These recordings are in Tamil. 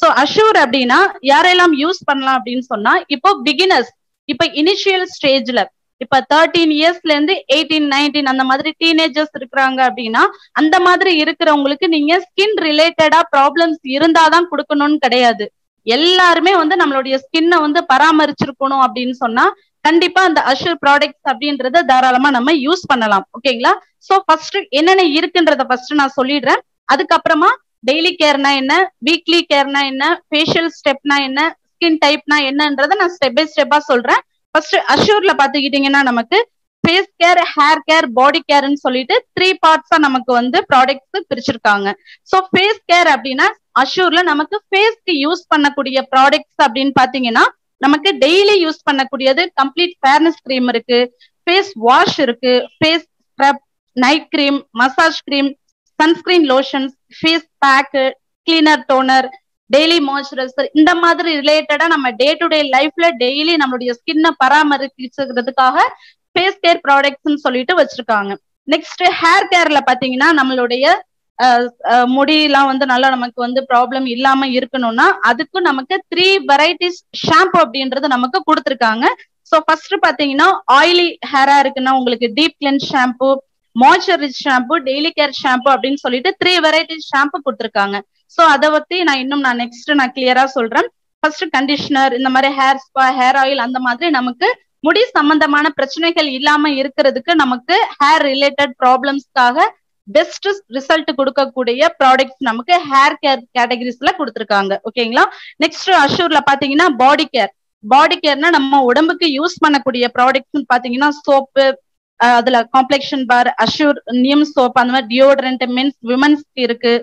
சோ அஷூர் அப்படின்னா யாரெல்லாம் யூஸ் பண்ணலாம் அப்படின்னு சொன்னா இப்போ பிகினர்ஸ் இப்ப இனிஷியல் ஸ்டேஜ்ல இப்ப தேர்ட்டீன் இயர்ஸ்ல இருந்து எயிட்டீன் நைன்டீன் அந்த மாதிரி டீனேஜர்ஸ் இருக்கிறாங்க அப்படின்னா அந்த மாதிரி இருக்கிறவங்களுக்கு நீங்க ஸ்கின் ரிலேட்டடா ப்ராப்ளம்ஸ் இருந்தாதான் கொடுக்கணும்னு கிடையாது எல்லாருமே வந்து நம்மளுடைய ஸ்கின்னை வந்து பராமரிச்சிருக்கணும் அப்படின்னு சொன்னா கண்டிப்பா அந்த அஷூர் ப்ராடக்ட்ஸ் அப்படின்றத தாராளமா நம்ம யூஸ் பண்ணலாம் ஓகேங்களா சோ ஃபர்ஸ்ட் என்னென்ன இருக்குன்றத ஃபர்ஸ்ட் நான் சொல்லிடுறேன் அதுக்கப்புறமா டெய்லி கேர்னா என்ன வீக்லி கேர்னா என்ன ஃபேஷியல் ஸ்டெப்னா என்ன ஸ்கின் டைப்னா என்னன்றத நான் ஸ்டெப் பை ஸ்டெப்பா சொல்றேன் ஃபர்ஸ்ட் அஷூர்ல பாத்துக்கிட்டீங்கன்னா நமக்கு face care hair care body கேர்னு சொல்லிட்டு த்ரீ பார்ட்ஸா நமக்கு வந்து ப்ராடக்ட்ஸ் பிரிச்சிருக்காங்க சோ ஃபேஸ் கேர் அப்படின்னா அஷூர்ல நமக்கு ஃபேஸ்க்கு யூஸ் பண்ணக்கூடிய ப்ராடக்ட்ஸ் அப்படின்னு பாத்தீங்கன்னா நமக்கு டெய்லி யூஸ் பண்ணக்கூடியது கம்ப்ளீட் ஃபேர்னஸ் கிரீம் இருக்கு ஃபேஸ் வாஷ் இருக்கு face scrub night cream massage cream sunscreen lotions face pack cleaner toner daily moisturiser இந்த மாதிரி ரிலேட்டடா நம்ம டே டு டே லைஃப்ல டெய்லி நம்மளுடைய ஸ்கின்னை பராமரிக்கிறதுக்காக ஃபேஸ் கேர் ப்ராடக்ட்ஸ்னு சொல்லிட்டு வச்சிருக்காங்க நெக்ஸ்ட் ஹேர் கேர்ல பாத்தீங்கன்னா நம்மளுடைய முடியெல்லாம் வந்து நல்லா நமக்கு வந்து ப்ராப்ளம் இல்லாம இருக்கணும்னா அதுக்கும் நமக்கு த்ரீ வெரைட்டிஸ் ஷாம்பு அப்படின்றது நமக்கு கொடுத்துருக்காங்க ஸோ ஃபர்ஸ்ட் பாத்தீங்கன்னா ஆயிலி ஹேரா இருக்குன்னா உங்களுக்கு deep cleanse shampoo moisturise shampoo daily care shampoo அப்படின்னு சொல்லிட்டு த்ரீ வெரைட்டிஸ் ஷாம்பு கொடுத்துருக்காங்க ஸோ அதை பத்தி நான் இன்னும் நான் நெக்ஸ்ட் நான் கிளியரா சொல்றேன் ஃபர்ஸ்ட் கண்டிஷனர் இந்த மாதிரி ஹேர் ஸ்பா ஹேர் ஆயில் அந்த மாதிரி நமக்கு முடி சம்பந்தமான பிரச்சனைகள் இல்லாம இருக்கிறதுக்கு நமக்கு ஹேர் ரிலேட்டட் ப்ராப்ளம்ஸ்க்காக பெஸ்ட் ரிசல்ட் கொடுக்கக்கூடிய ப்ராடக்ட்ஸ் நமக்கு ஹேர் கேர் கேட்டகரிஸ்ல கொடுத்துருக்காங்க ஓகேங்களா நெக்ஸ்ட் அஷூர்ல பாத்தீங்கன்னா பாடி கேர் பாடி கேர்னா நம்ம உடம்புக்கு யூஸ் பண்ணக்கூடிய ப்ராடக்ட்ஸ் பாத்தீங்கன்னா சோப்பு அதுல complexion bar Assure neem soap அந்த மாதிரி டியோட்ரண்ட் மென்ஸ் விமன்ஸ்க்கு இருக்கு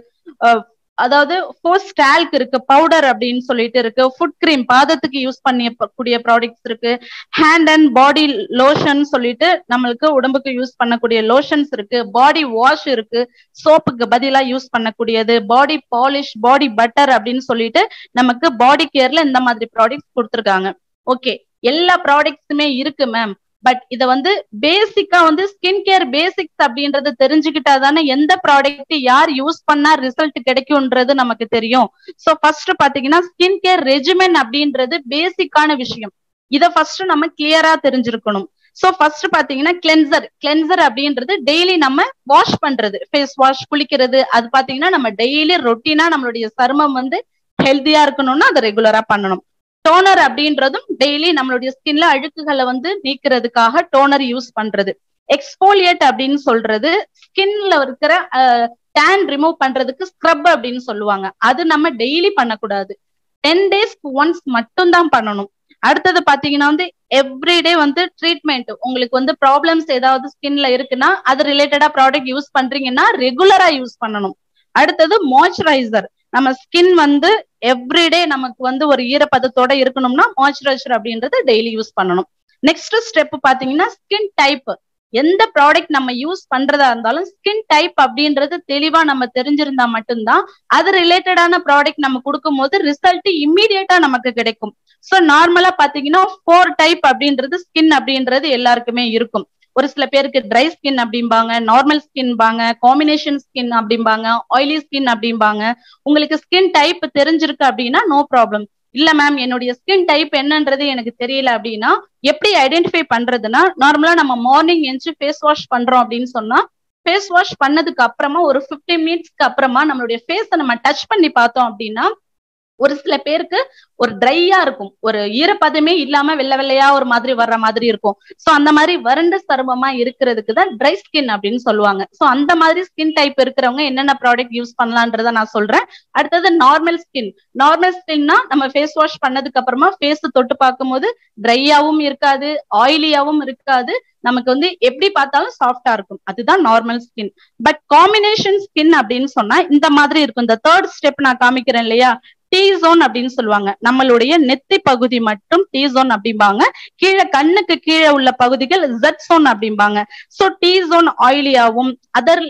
அதாவது ஃபோர் ஸ்டால்க் இருக்கு பவுடர் அப்படின்னு சொல்லிட்டு இருக்கு ஃபுட் கிரீம் பாதத்துக்கு யூஸ் பண்ணக்கூடிய ப்ராடக்ட்ஸ் இருக்கு ஹேண்ட் அண்ட் பாடி லோஷன் சொல்லிட்டு நம்மளுக்கு உடம்புக்கு யூஸ் பண்ணக்கூடிய லோஷன்ஸ் இருக்கு பாடி வாஷ் இருக்கு சோப்புக்கு பதிலா யூஸ் பண்ணக்கூடியது பாடி பாலிஷ் பாடி பட்டர் அப்படின்னு சொல்லிட்டு நமக்கு பாடி கேர்ல இந்த மாதிரி ப்ராடக்ட்ஸ் கொடுத்துருக்காங்க ஓகே எல்லா ப்ராடக்ட்ஸுமே இருக்கு மேம் பட் இத வந்து பேசிக்கா வந்து ஸ்கின் கேர் பேசிக்ஸ் அப்படின்றது தெரிஞ்சுக்கிட்டா தானே எந்த ப்ராடக்ட் யார் யூஸ் பண்ணா ரிசல்ட் கிடைக்கும்ன்றது நமக்கு தெரியும் சோ ஃபர்ஸ்ட் பாத்தீங்கன்னா ஸ்கின் கேர் ரெஜிமென் அப்படின்றது பேசிக்கான விஷயம் இத ஃபர்ஸ்ட் நம்ம கிளியரா தெரிஞ்சிருக்கணும் சோ ஃபர்ஸ்ட் பாத்தீங்கன்னா கிளென்சர் கிளென்சர் அப்படின்றது டெய்லி நம்ம வாஷ் பண்றது ஃபேஸ் வாஷ் குளிக்கிறது அது பாத்தீங்கன்னா நம்ம டெய்லி ரொட்டீனா நம்மளுடைய சருமம் வந்து ஹெல்த்தியா இருக்கணும்னா அதை ரெகுலரா பண்ணணும் டோனர் அப்படின்றதும் டெய்லி நம்மளுடைய ஸ்கின்ல அழுக்குகளை வந்து நீக்கிறதுக்காக டோனர் யூஸ் பண்றது எக்ஸ்போலியேட் அப்படின்னு சொல்றது ஸ்கின்ல இருக்கிற டேன் ரிமூவ் பண்றதுக்கு ஸ்க்ரப் அப்படின்னு சொல்லுவாங்க அது நம்ம டெய்லி பண்ணக்கூடாது டென் டேஸ்க்கு ஒன்ஸ் மட்டும் தான் பண்ணணும் அடுத்தது பாத்தீங்கன்னா வந்து எவ்ரிடே வந்து ட்ரீட்மெண்ட் உங்களுக்கு வந்து ப்ராப்ளம்ஸ் ஏதாவது ஸ்கின்ல இருக்குன்னா அது ரிலேட்டடா ப்ராடக்ட் யூஸ் பண்றீங்கன்னா ரெகுலரா யூஸ் பண்ணணும் அடுத்தது மாய்ஸ்சரைசர் நம்ம ஸ்கின் வந்து எவ்ரிடே நமக்கு வந்து ஒரு ஈரப்பதத்தோட இருக்கணும்னா மாய்ஸ்சரைசர் அப்படின்றது டெய்லி யூஸ் பண்ணணும் நெக்ஸ்ட் ஸ்டெப் பாத்தீங்கன்னா ஸ்கின் டைப் எந்த ப்ராடக்ட் நம்ம யூஸ் பண்றதா இருந்தாலும் ஸ்கின் டைப் அப்படின்றது தெளிவா நம்ம தெரிஞ்சிருந்தா மட்டும்தான் அது ரிலேட்டடான ப்ராடக்ட் நம்ம கொடுக்கும் போது ரிசல்ட் இம்மீடியட்டா நமக்கு கிடைக்கும் ஸோ நார்மலா பாத்தீங்கன்னா ஃபோர் டைப் அப்படின்றது ஸ்கின் அப்படின்றது எல்லாருக்குமே இருக்கும் ஒரு சில பேருக்கு ட்ரை ஸ்கின் அப்படிம்பாங்க நார்மல் ஸ்கின்பாங்க காம்பினேஷன் ஸ்கின் அப்படிம்பாங்க ஆயிலி ஸ்கின் அப்படிம்பாங்க உங்களுக்கு ஸ்கின் டைப் தெரிஞ்சிருக்கு அப்படின்னா நோ ப்ராப்ளம் இல்ல மேம் என்னுடைய ஸ்கின் டைப் என்னன்றது எனக்கு தெரியல அப்படின்னா எப்படி ஐடென்டிஃபை பண்றதுன்னா நார்மலா நம்ம மார்னிங் எஞ்சி ஃபேஸ் வாஷ் பண்றோம் அப்படின்னு சொன்னா ஃபேஸ் வாஷ் பண்ணதுக்கு அப்புறமா ஒரு பிப்டி மினிட்ஸ்க்கு அப்புறமா நம்மளுடைய ஃபேஸை நம்ம டச் பண்ணி பார்த்தோம் அப்படின்னா ஒரு சில பேருக்கு ஒரு ட்ரையா இருக்கும் ஒரு ஈரப்பதமே இல்லாம வெள்ளை வெள்ளையா ஒரு மாதிரி வர்ற மாதிரி இருக்கும் சோ அந்த மாதிரி வறண்ட சருமமா இருக்கிறதுக்கு தான் ட்ரை ஸ்கின் அப்படின்னு சொல்லுவாங்க சோ அந்த மாதிரி ஸ்கின் டைப் இருக்கிறவங்க என்னென்ன ப்ராடக்ட் யூஸ் பண்ணலான்றத நான் சொல்றேன் அடுத்தது நார்மல் ஸ்கின் நார்மல் ஸ்கின்னா நம்ம ஃபேஸ் வாஷ் பண்ணதுக்கு அப்புறமா ஃபேஸ் தொட்டு பார்க்கும்போது ட்ரையாவும் இருக்காது ஆயிலியாவும் இருக்காது நமக்கு வந்து எப்படி பார்த்தாலும் சாஃப்டா இருக்கும் அதுதான் normal skin but combination skin அப்படின்னு சொன்னா இந்த மாதிரி இருக்கும் இந்த தேர்ட் ஸ்டெப் நான் காமிக்கிறேன் இல்லையா டி ஜோன் அப்படின்னு சொல்லுவாங்க நம்மளுடைய நெத்தி பகுதி மட்டும் டி ஜோன் அப்படிம்பாங்க கீழே கண்ணுக்கு கீழே உள்ள பகுதிகள் ஜெட் ஜோன் அப்படிம்பாங்க சோ டி ஜோன் ஆயிலியாவும் அதர்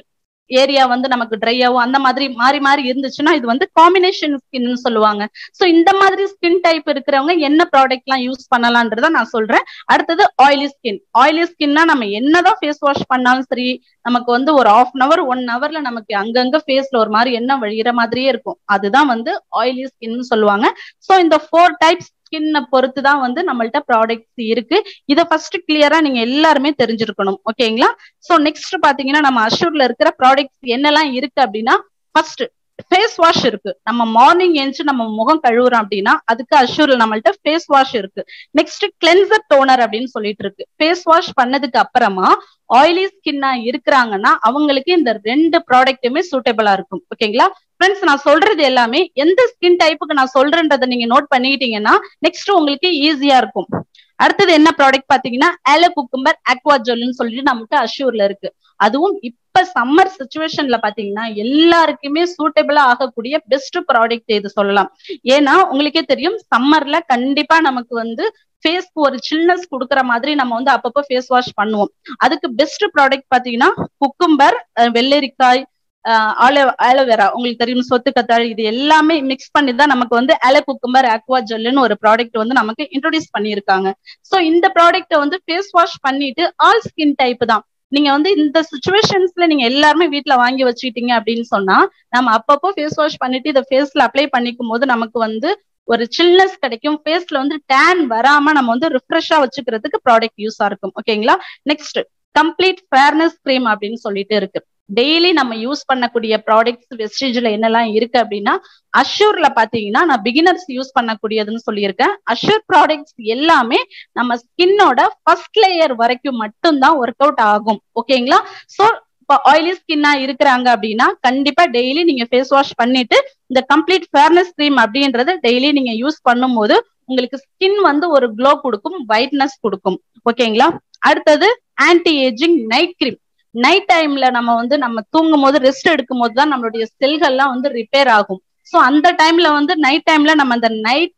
ஏரியா வந்து நமக்கு ட்ரையாவும் அந்த மாதிரி மாறி மாறி இருந்துச்சுன்னா இது வந்து காம்பினேஷன் ஸ்கின்னு சொல்லுவாங்க சோ இந்த மாதிரி ஸ்கின் டைப் இருக்கிறவங்க என்ன ப்ராடக்ட் எல்லாம் யூஸ் பண்ணலான்றத நான் சொல்றேன் அடுத்தது ஆயிலி ஸ்கின் ஆயிலி ஸ்கின்னா நம்ம என்னதான் ஃபேஸ் வாஷ் பண்ணாலும் சரி நமக்கு வந்து ஒரு ஆஃப் அன் அவர் ஒன் ஹவர்ல நமக்கு அங்கங்க ஃபேஸ்ல ஒரு மாதிரி எண்ணெய் வழிகிற மாதிரியே இருக்கும் அதுதான் வந்து ஆயிலி ஸ்கின் சொல்லுவாங்க சோ இந்த ஃபோர் டைப்ஸ் ஸ்கின்னை பொறுத்து தான் வந்து நம்மள்ட்ட ப்ராடக்ட்ஸ் இருக்கு இதை ஃபர்ஸ்ட் கிளியரா நீங்க எல்லாருமே தெரிஞ்சிருக்கணும் ஓகேங்களா சோ நெக்ஸ்ட் பாத்தீங்கன்னா நம்ம அஷூர்ல இருக்கிற ப்ராடக்ட்ஸ் என்னெல்லாம் இருக்கு அப்படின்னா ஃபர்ஸ்ட் ஃபேஸ் வாஷ் இருக்கு நம்ம மார்னிங் எழுந்து நம்ம முகம் கழுவுறோம் அப்படின்னா அதுக்கு அஷூர்ல நம்மள்ட்ட ஃபேஸ் வாஷ் இருக்கு நெக்ஸ்ட் கிளென்சர் டோனர் அப்படின்னு சொல்லிட்டு இருக்கு ஃபேஸ் வாஷ் பண்ணதுக்கு அப்புறமா ஆயிலி ஸ்கின்னா இருக்கிறாங்கன்னா அவங்களுக்கு இந்த ரெண்டு ப்ராடக்ட்டுமே சூட்டபிளா இருக்கும் ஓகேங்களா ஃப்ரெண்ட்ஸ் நான் சொல்றது எல்லாமே எந்த ஸ்கின் டைப்புக்கு நான் சொல்றேன்றதை நீங்க நோட் பண்ணிக்கிட்டீங்கன்னா நெக்ஸ்ட் உங்களுக்கு ஈஸியா இருக்கும் அடுத்தது என்ன ப்ராடக்ட் பாத்தீங்கன்னா ஆலோ குக்கும்பர் அக்வா ஜெல்னு சொல்லிட்டு நமக்கு அஷூர்ல இருக்கு அதுவும் இப்ப சம்மர் சுச்சுவேஷன்ல பாத்தீங்கன்னா எல்லாருக்குமே சூட்டபிளா ஆகக்கூடிய பெஸ்ட் ப்ராடக்ட் இது சொல்லலாம் ஏன்னா உங்களுக்கே தெரியும் சம்மர்ல கண்டிப்பா நமக்கு வந்து ஃபேஸ்க்கு ஒரு சில்னஸ் கொடுக்குற மாதிரி நம்ம வந்து அப்பப்போ ஃபேஸ் வாஷ் பண்ணுவோம் அதுக்கு பெஸ்ட் ப்ராடக்ட் பாத்தீங்கன்னா குக்கும்பர் வெள்ளரிக்காய் ஆலோ ஆலோவேரா உங்களுக்கு தெரியும் சொத்து கத்தாழி இது எல்லாமே மிக்ஸ் பண்ணி தான் நமக்கு வந்து ஆலோ குக்கும்பர் ஆக்வா ஜெல்லுன்னு ஒரு ப்ராடக்ட் வந்து நமக்கு இன்ட்ரோடியூஸ் பண்ணியிருக்காங்க ஸோ இந்த ப்ராடக்ட்டை வந்து ஃபேஸ் வாஷ் பண்ணிட்டு ஆல் ஸ்கின் டைப் தான் நீங்க வந்து இந்த சுச்சுவேஷன்ஸ்ல நீங்க எல்லாருமே வீட்ல வாங்கி வச்சுக்கிட்டீங்க அப்படின்னு சொன்னா நம்ம அப்பப்போ ஃபேஸ் வாஷ் பண்ணிட்டு இதை ஃபேஸ்ல அப்ளை பண்ணிக்கும் போது நமக்கு வந்து ஒரு சில்னஸ் கிடைக்கும் ஃபேஸ்ல வந்து டேன் வராம நம்ம வந்து ரிஃப்ரெஷ்ஷா வச்சுக்கிறதுக்கு ப்ராடக்ட் யூஸா இருக்கும் ஓகேங்களா நெக்ஸ்ட் கம்ப்ளீட் ஃபேர்னஸ் கிரீம் அப்படின்னு சொல்லிட்டு இருக்கு டெய்லி நம்ம யூஸ் பண்ணக்கூடிய ப்ராடக்ட்ஸ் வெஸ்டேஜ்ல என்னெல்லாம் இருக்கு அப்படின்னா அஷூர்ல பாத்தீங்கன்னா நான் பிகினர்ஸ் யூஸ் பண்ணக்கூடியதுன்னு சொல்லியிருக்கேன் அஷூர் ப்ராடக்ட்ஸ் எல்லாமே நம்ம ஸ்கின்னோட ஃபர்ஸ்ட் லேயர் வரைக்கும் மட்டும்தான் ஒர்க் அவுட் ஆகும் ஓகேங்களா சோ இப்போ ஆயிலி ஸ்கின்னா இருக்கிறாங்க அப்படின்னா கண்டிப்பா டெய்லி நீங்க ஃபேஸ் வாஷ் பண்ணிட்டு இந்த கம்ப்ளீட் ஃபேர்னஸ் கிரீம் அப்படின்றத டெய்லி நீங்க யூஸ் பண்ணும்போது உங்களுக்கு ஸ்கின் வந்து ஒரு க்ளோ கொடுக்கும் ஒயிட்னஸ் கொடுக்கும் ஓகேங்களா அடுத்தது anti ageing night cream night டைம்ல நம்ம வந்து நம்ம தூங்கும் போது ரெஸ்ட் எடுக்கும் போது தான் நம்மளுடைய செல்கள்லாம் வந்து ரிப்பேர் ஆகும் ஸோ அந்த டைம்ல வந்து நைட் டைம்ல நம்ம அந்த night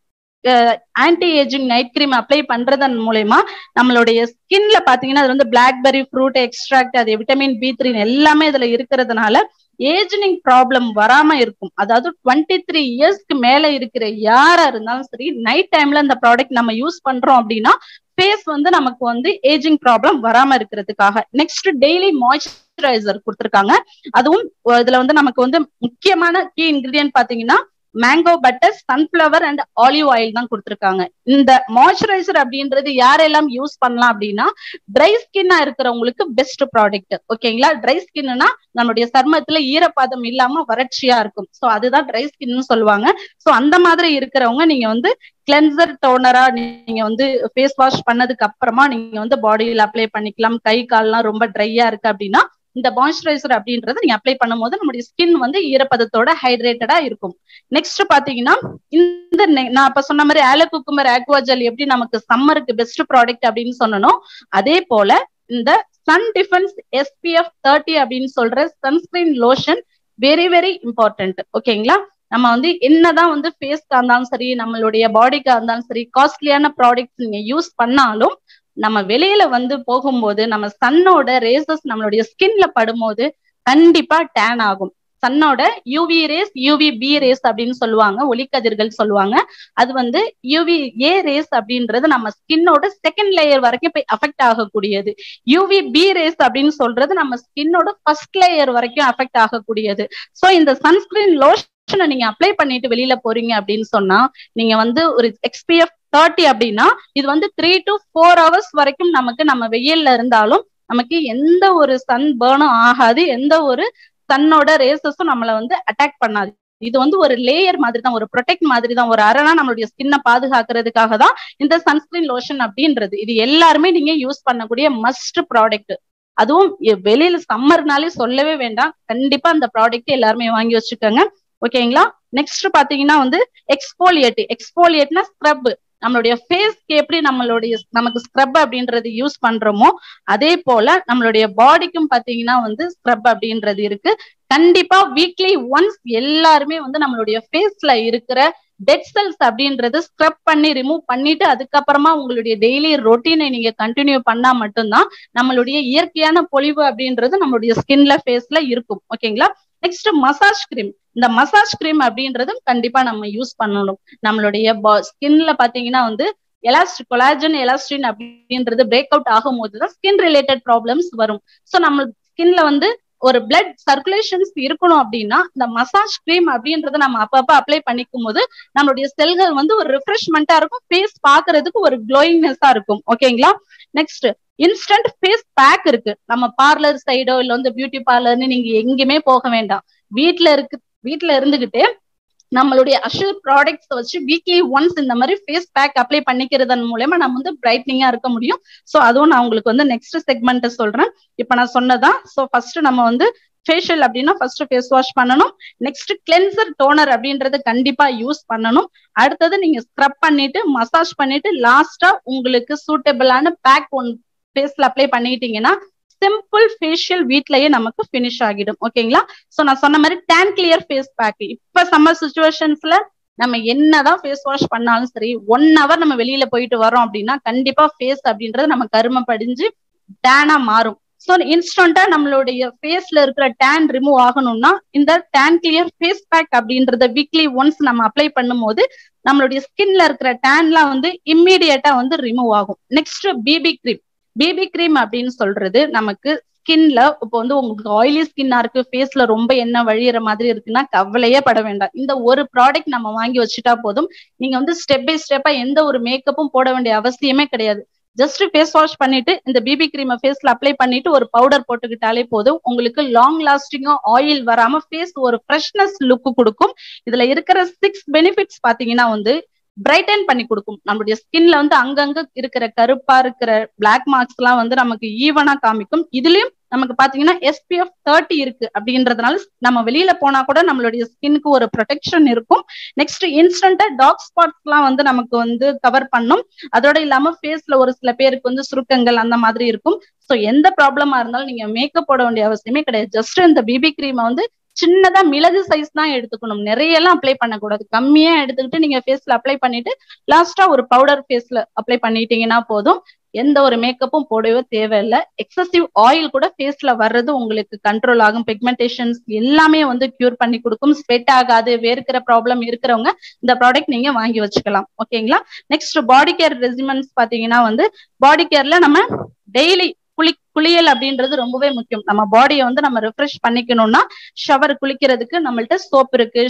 anti ageing night cream apply பண்றதன் மூலயமா நம்மளுடைய ஸ்கின்ல பாத்தீங்கன்னா அது வந்து பிளாக்பெரி ஃப்ரூட் எக்ஸ்ட்ராக்ட் அது விட்டமின் பி த்ரீ எல்லாமே இதுல இருக்கிறதுனால ஏஜினிங் ப்ராப்ளம் வராம இருக்கும் அதாவது டுவெண்ட்டி த்ரீ இயர்ஸ்க்கு மேல இருக்கிற யாரா இருந்தாலும் சரி நைட் டைம்ல இந்த ப்ராடக்ட் நம்ம யூஸ் பண்றோம் அப்படின்னா ஃபேஸ் வந்து நமக்கு வந்து ஏஜிங் ப்ராப்ளம் வராம இருக்கிறதுக்காக நெக்ஸ்ட் டெய்லி மாய்ஸ்சரைசர் கொடுத்துருக்காங்க அதுவும் இதுல வந்து நமக்கு வந்து முக்கியமான கீ இன்கிரீடியன்ட் பாத்தீங்கன்னா mango butter sunflower and olive oil தான் கொடுத்துருக்காங்க இந்த மாய்ஸ்சரைசர் அப்படின்றது யாரெல்லாம் யூஸ் பண்ணலாம் அப்படின்னா ட்ரை ஸ்கின்னா இருக்கிறவங்களுக்கு பெஸ்ட் ப்ராடக்ட் ஓகேங்களா ட்ரை ஸ்கின்னா நம்மளுடைய சர்மத்துல ஈரப்பாதம் இல்லாம வறட்சியா இருக்கும் சோ அதுதான் ட்ரை ஸ்கின்னு சொல்லுவாங்க சோ அந்த மாதிரி இருக்கிறவங்க நீங்க வந்து கிளென்சர் டோனரா நீங்க வந்து ஃபேஸ் வாஷ் பண்ணதுக்கு அப்புறமா நீங்க வந்து பாடியில் அப்ளை பண்ணிக்கலாம் கை கால்லாம் ரொம்ப ட்ரையா இருக்கு அப்படின்னா இந்த மாய்ஸ்சரைசர் அப்படின்றத நீங்க அப்ளை பண்ணும்போது நம்மளுடைய ஸ்கின் வந்து ஈரப்பதத்தோட ஹைட்ரேட்டடா இருக்கும் நெக்ஸ்ட் பாத்தீங்கன்னா இந்த நான் இப்ப சொன்ன மாதிரி ஆலோ குக்குமர் ஆக்வாஜல் எப்படி நமக்கு சம்மருக்கு பெஸ்ட் ப்ராடக்ட் அப்படின்னு சொன்னனோ அதே போல இந்த சன் டிஃபென்ஸ் எஸ்பிஎஃப் தேர்ட்டி அப்படின்னு சொல்ற sunscreen lotion very very important ஓகேங்களா நம்ம வந்து என்னதான் வந்து ஃபேஸ்க்கா இருந்தாலும் சரி நம்மளுடைய பாடிக்கா இருந்தாலும் சரி காஸ்ட்லியான ப்ராடக்ட்ஸ் நீங்க யூஸ் பண்ணாலும் நம்ம வெளியில வந்து போகும்போது நம்ம சன்னோட ரேசஸ் நம்மளுடைய ஸ்கின்ல படும்போது கண்டிப்பா டேன் ஆகும் சன்னோட UV rays UV B rays அப்படின்னு சொல்லுவாங்க ஒளிக்கதிர்கள் சொல்லுவாங்க அது வந்து யூவி ஏ ரேஸ் அப்படின்றது நம்ம ஸ்கின்னோட செகண்ட் லேயர் வரைக்கும் போய் அஃபெக்ட் ஆகக்கூடியது யூவி பி ரேஸ் அப்படின்னு சொல்றது நம்ம ஸ்கின்னோட ஃபர்ஸ்ட் லேயர் வரைக்கும் அஃபெக்ட் ஆகக்கூடியது ஸோ இந்த சன்ஸ்கிரீன் லோஷனை நீங்க அப்ளை பண்ணிட்டு வெளியில போறீங்க அப்படின்னு சொன்னா நீங்க வந்து ஒரு எக்ஸ்பிஎஃப் தேர்ட்டி அப்படின்னா இது வந்து த்ரீ டு ஃபோர் ஹவர்ஸ் வரைக்கும் நமக்கு நம்ம வெயில்ல இருந்தாலும் நமக்கு எந்த ஒரு சன் பேர்னும் ஆகாது எந்த ஒரு சன்னோட ரேசஸும் நம்மளை வந்து அட்டாக் பண்ணாது இது வந்து ஒரு லேயர் மாதிரி தான் ஒரு ப்ரொடெக்ட் மாதிரி தான் ஒரு அரணா நம்மளுடைய ஸ்கின்னை பாதுகாக்கிறதுக்காக தான் இந்த சன்ஸ்கிரீன் லோஷன் அப்படின்றது இது எல்லாருமே நீங்க யூஸ் பண்ணக்கூடிய மஸ்ட் ப்ராடக்ட் அதுவும் வெளியில சம்மர்னாலே சொல்லவே வேண்டாம் கண்டிப்பா அந்த ப்ராடக்ட் எல்லாருமே வாங்கி வச்சுக்கோங்க ஓகேங்களா நெக்ஸ்ட் பாத்தீங்கன்னா வந்து எக்ஸ்போலியேட் எக்ஸ்போலியேட்னா ஸ்க்ரப் நம்மளுடைய ஃபேஸ்க்கு எப்படி நம்மளுடைய நமக்கு ஸ்க்ரப் அப்படின்றது யூஸ் பண்றோமோ அதே போல நம்மளுடைய பாடிக்கும் பாத்தீங்கன்னா வந்து ஸ்க்ரப் அப்படின்றது இருக்கு கண்டிப்பா வீக்லி ஒன்ஸ் எல்லாருமே வந்து நம்மளுடைய ஃபேஸ்ல இருக்கிற டெட் செல்ஸ் அப்படின்றது ஸ்க்ரப் பண்ணி ரிமூவ் பண்ணிட்டு அதுக்கப்புறமா உங்களுடைய டெய்லி ரொட்டீனை நீங்க கண்டினியூ பண்ணா மட்டும்தான் நம்மளுடைய இயற்கையான பொலிவு அப்படின்றது நம்மளுடைய ஸ்கின்ல ஃபேஸ்ல இருக்கும் ஓகேங்களா நெக்ஸ்ட் மசாஜ் கிரீம் இந்த மசாஜ் கிரீம் அப்படின்றதும் கண்டிப்பா நம்ம யூஸ் பண்ணணும் நம்மளுடைய ஸ்கின்ல பாத்தீங்கன்னா வந்து எலாஸ்டிக் கொலாஜன் எலாஸ்டின் அப்படின்றது பிரேக் அவுட் ஆகும் போதுதான் ஸ்கின் ரிலேட்டட் ப்ராப்ளம்ஸ் வரும் ஸோ நம்ம ஸ்கின்ல வந்து ஒரு பிளட் சர்க்குலேஷன்ஸ் இருக்கணும் அப்படின்னா இந்த மசாஜ் கிரீம் அப்படின்றத நம்ம அப்பப்ப அப்ளை பண்ணிக்கும் போது நம்மளுடைய செல்கள் வந்து ஒரு ரிஃப்ரெஷ்மெண்டா இருக்கும் ஃபேஸ் பாக்குறதுக்கு ஒரு க்ளோயிங்னஸா இருக்கும் ஓகேங்களா நெக்ஸ்ட் இன்ஸ்டன்ட் ஃபேஸ் பேக் இருக்கு நம்ம பார்லர் சைடோ இல்ல வந்து பியூட்டி பார்லர்னு நீங்க எங்கேயுமே போக வேண்டாம் வீட்ல இருக்கு வீட்ல இருந்துகிட்டே நம்மளுடைய அஷர் ப்ராடக்ட்ஸ் வச்சு வீக்லி ஒன்ஸ் இந்த மாதிரி ஃபேஸ் பேக் அப்ளை பண்ணிக்கிறதன் மூலயமா நம்ம வந்து பிரைட்னிங்கா இருக்க முடியும் ஸோ அதுவும் நான் உங்களுக்கு வந்து நெக்ஸ்ட் செக்மெண்ட் சொல்றேன் இப்ப நான் சொன்னதான் ஸோ ஃபர்ஸ்ட் நம்ம வந்து ஃபேஷியல் அப்படின்னா ஃபர்ஸ்ட் ஃபேஸ் வாஷ் பண்ணணும் நெக்ஸ்ட் கிளென்சர் டோனர் அப்படின்றது கண்டிப்பா யூஸ் பண்ணணும் அடுத்தது நீங்க ஸ்க்ரப் பண்ணிட்டு மசாஜ் பண்ணிட்டு லாஸ்டா உங்களுக்கு சூட்டபிளான பேக் ஒன் ஃபேஸ்ல அப்ளை பண்ணிட்டீங்கன்னா சிம்பிள் ஃபேஷியல் வீட்லயே நமக்கு ஃபினிஷ் ஆகிடும் ஓகேங்களா சோ நான் சொன்ன மாதிரி டேன் கிளியர் ஃபேஸ் பேக் இப்ப சம்மர் சுச்சுவேஷன்ஸ்ல நம்ம என்னதான் ஃபேஸ் வாஷ் பண்ணாலும் சரி ஒன் ஹவர் நம்ம வெளியில போயிட்டு வரோம் அப்படின்னா கண்டிப்பா ஃபேஸ் அப்படின்றது நம்ம கரும படிஞ்சு டேனா மாறும் ஸோ இன்ஸ்டன்டா நம்மளுடைய ஃபேஸ்ல இருக்கிற டேன் ரிமூவ் ஆகணும்னா இந்த டேன் கிளியர் ஃபேஸ் பேக் அப்படின்றத வீக்லி ஒன்ஸ் நம்ம அப்ளை பண்ணும்போது நம்மளுடைய ஸ்கின்ல இருக்கிற டேன்லாம் வந்து இம்மீடியட்டா வந்து ரிமூவ் ஆகும் next BB cream BB cream அப்படின்னு சொல்றது நமக்கு ஸ்கின்ல இப்போ வந்து உங்களுக்கு ஆயிலி ஸ்கின்னா இருக்கு ஃபேஸ்ல ரொம்ப எண்ணெய் வழியிற மாதிரி இருக்குன்னா கவலையே பட வேண்டாம் இந்த ஒரு ப்ராடக்ட் நம்ம வாங்கி வச்சுட்டா போதும் நீங்க வந்து ஸ்டெப் பை ஸ்டெப்பா எந்த ஒரு மேக்கப்பும் போட வேண்டிய அவசியமே கிடையாது ஜஸ்ட் ஃபேஸ் வாஷ் பண்ணிட்டு இந்த பிபி கிரீமை ஃபேஸ்ல அப்ளை பண்ணிட்டு ஒரு பவுடர் போட்டுக்கிட்டாலே போதும் உங்களுக்கு லாங் லாஸ்டிங்கா ஆயில் வராம ஃபேஸ் ஒரு ஃப்ரெஷ்னஸ் லுக் கொடுக்கும் இதுல இருக்கிற சிக்ஸ் பெனிஃபிட்ஸ் பாத்தீங்கன்னா வந்து பிரைட்டன் பண்ணி கொடுக்கும் நம்மளுடைய ஸ்கின்ல வந்து அங்கங்க இருக்கிற கருப்பா இருக்கிற பிளாக் மார்க்ஸ் எல்லாம் வந்து நமக்கு ஈவனா காமிக்கும் இதுலயும் நமக்கு பாத்தீங்கன்னா எஸ்பிஎஃப் தேர்ட்டி இருக்கு அப்படின்றதுனால நம்ம வெளியில போனா கூட நம்மளுடைய ஸ்கின்னுக்கு ஒரு ப்ரொடெக்ஷன் இருக்கும் நெக்ஸ்ட் இன்ஸ்டன்டா டாக் ஸ்பாட்ஸ் எல்லாம் வந்து நமக்கு வந்து கவர் பண்ணும் அதோட இல்லாம ஃபேஸ்ல ஒரு சில பேருக்கு வந்து சுருக்கங்கள் அந்த மாதிரி இருக்கும் ஸோ எந்த ப்ராப்ளமா இருந்தாலும் நீங்க மேக்கப் போட வேண்டிய அவசியமே கிடையாது ஜஸ்ட் இந்த பிபி கிரீமை வந்து சின்னதா மிளகு சைஸ் தான் எடுத்துக்கணும் நிறைய எல்லாம் அப்ளை பண்ணக்கூடாது கம்மியா எடுத்துக்கிட்டு நீங்க ஃபேஸ்ல அப்ளை பண்ணிட்டு லாஸ்டா ஒரு பவுடர் ஃபேஸ்ல அப்ளை பண்ணிட்டீங்கன்னா போதும் எந்த ஒரு மேக்கப்பும் போடவே தேவையில்லை எக்ஸசிவ் ஆயில் கூட ஃபேஸ்ல வர்றது உங்களுக்கு கண்ட்ரோல் ஆகும் பிக்மெண்டேஷன்ஸ் எல்லாமே வந்து கியூர் பண்ணி கொடுக்கும் ஸ்வெட் ஆகாது வேர்க்கிற ப்ராப்ளம் இருக்கிறவங்க இந்த ப்ராடக்ட் நீங்க வாங்கி வச்சுக்கலாம் ஓகேங்களா நெக்ஸ்ட் பாடி கேர் ரெசிமெண்ட்ஸ் பாத்தீங்கன்னா வந்து பாடி கேர்ல நம்ம டெய்லி குளி குளியல் அப்படின்றது ரொம்பவே முக்கியம் நம்ம பாடியை வந்து நம்ம ரிஃப்ரெஷ் பண்ணிக்கணும்னா ஷவர் குளிக்கிறதுக்கு நம்மள்ட்ட சோப் இருக்கு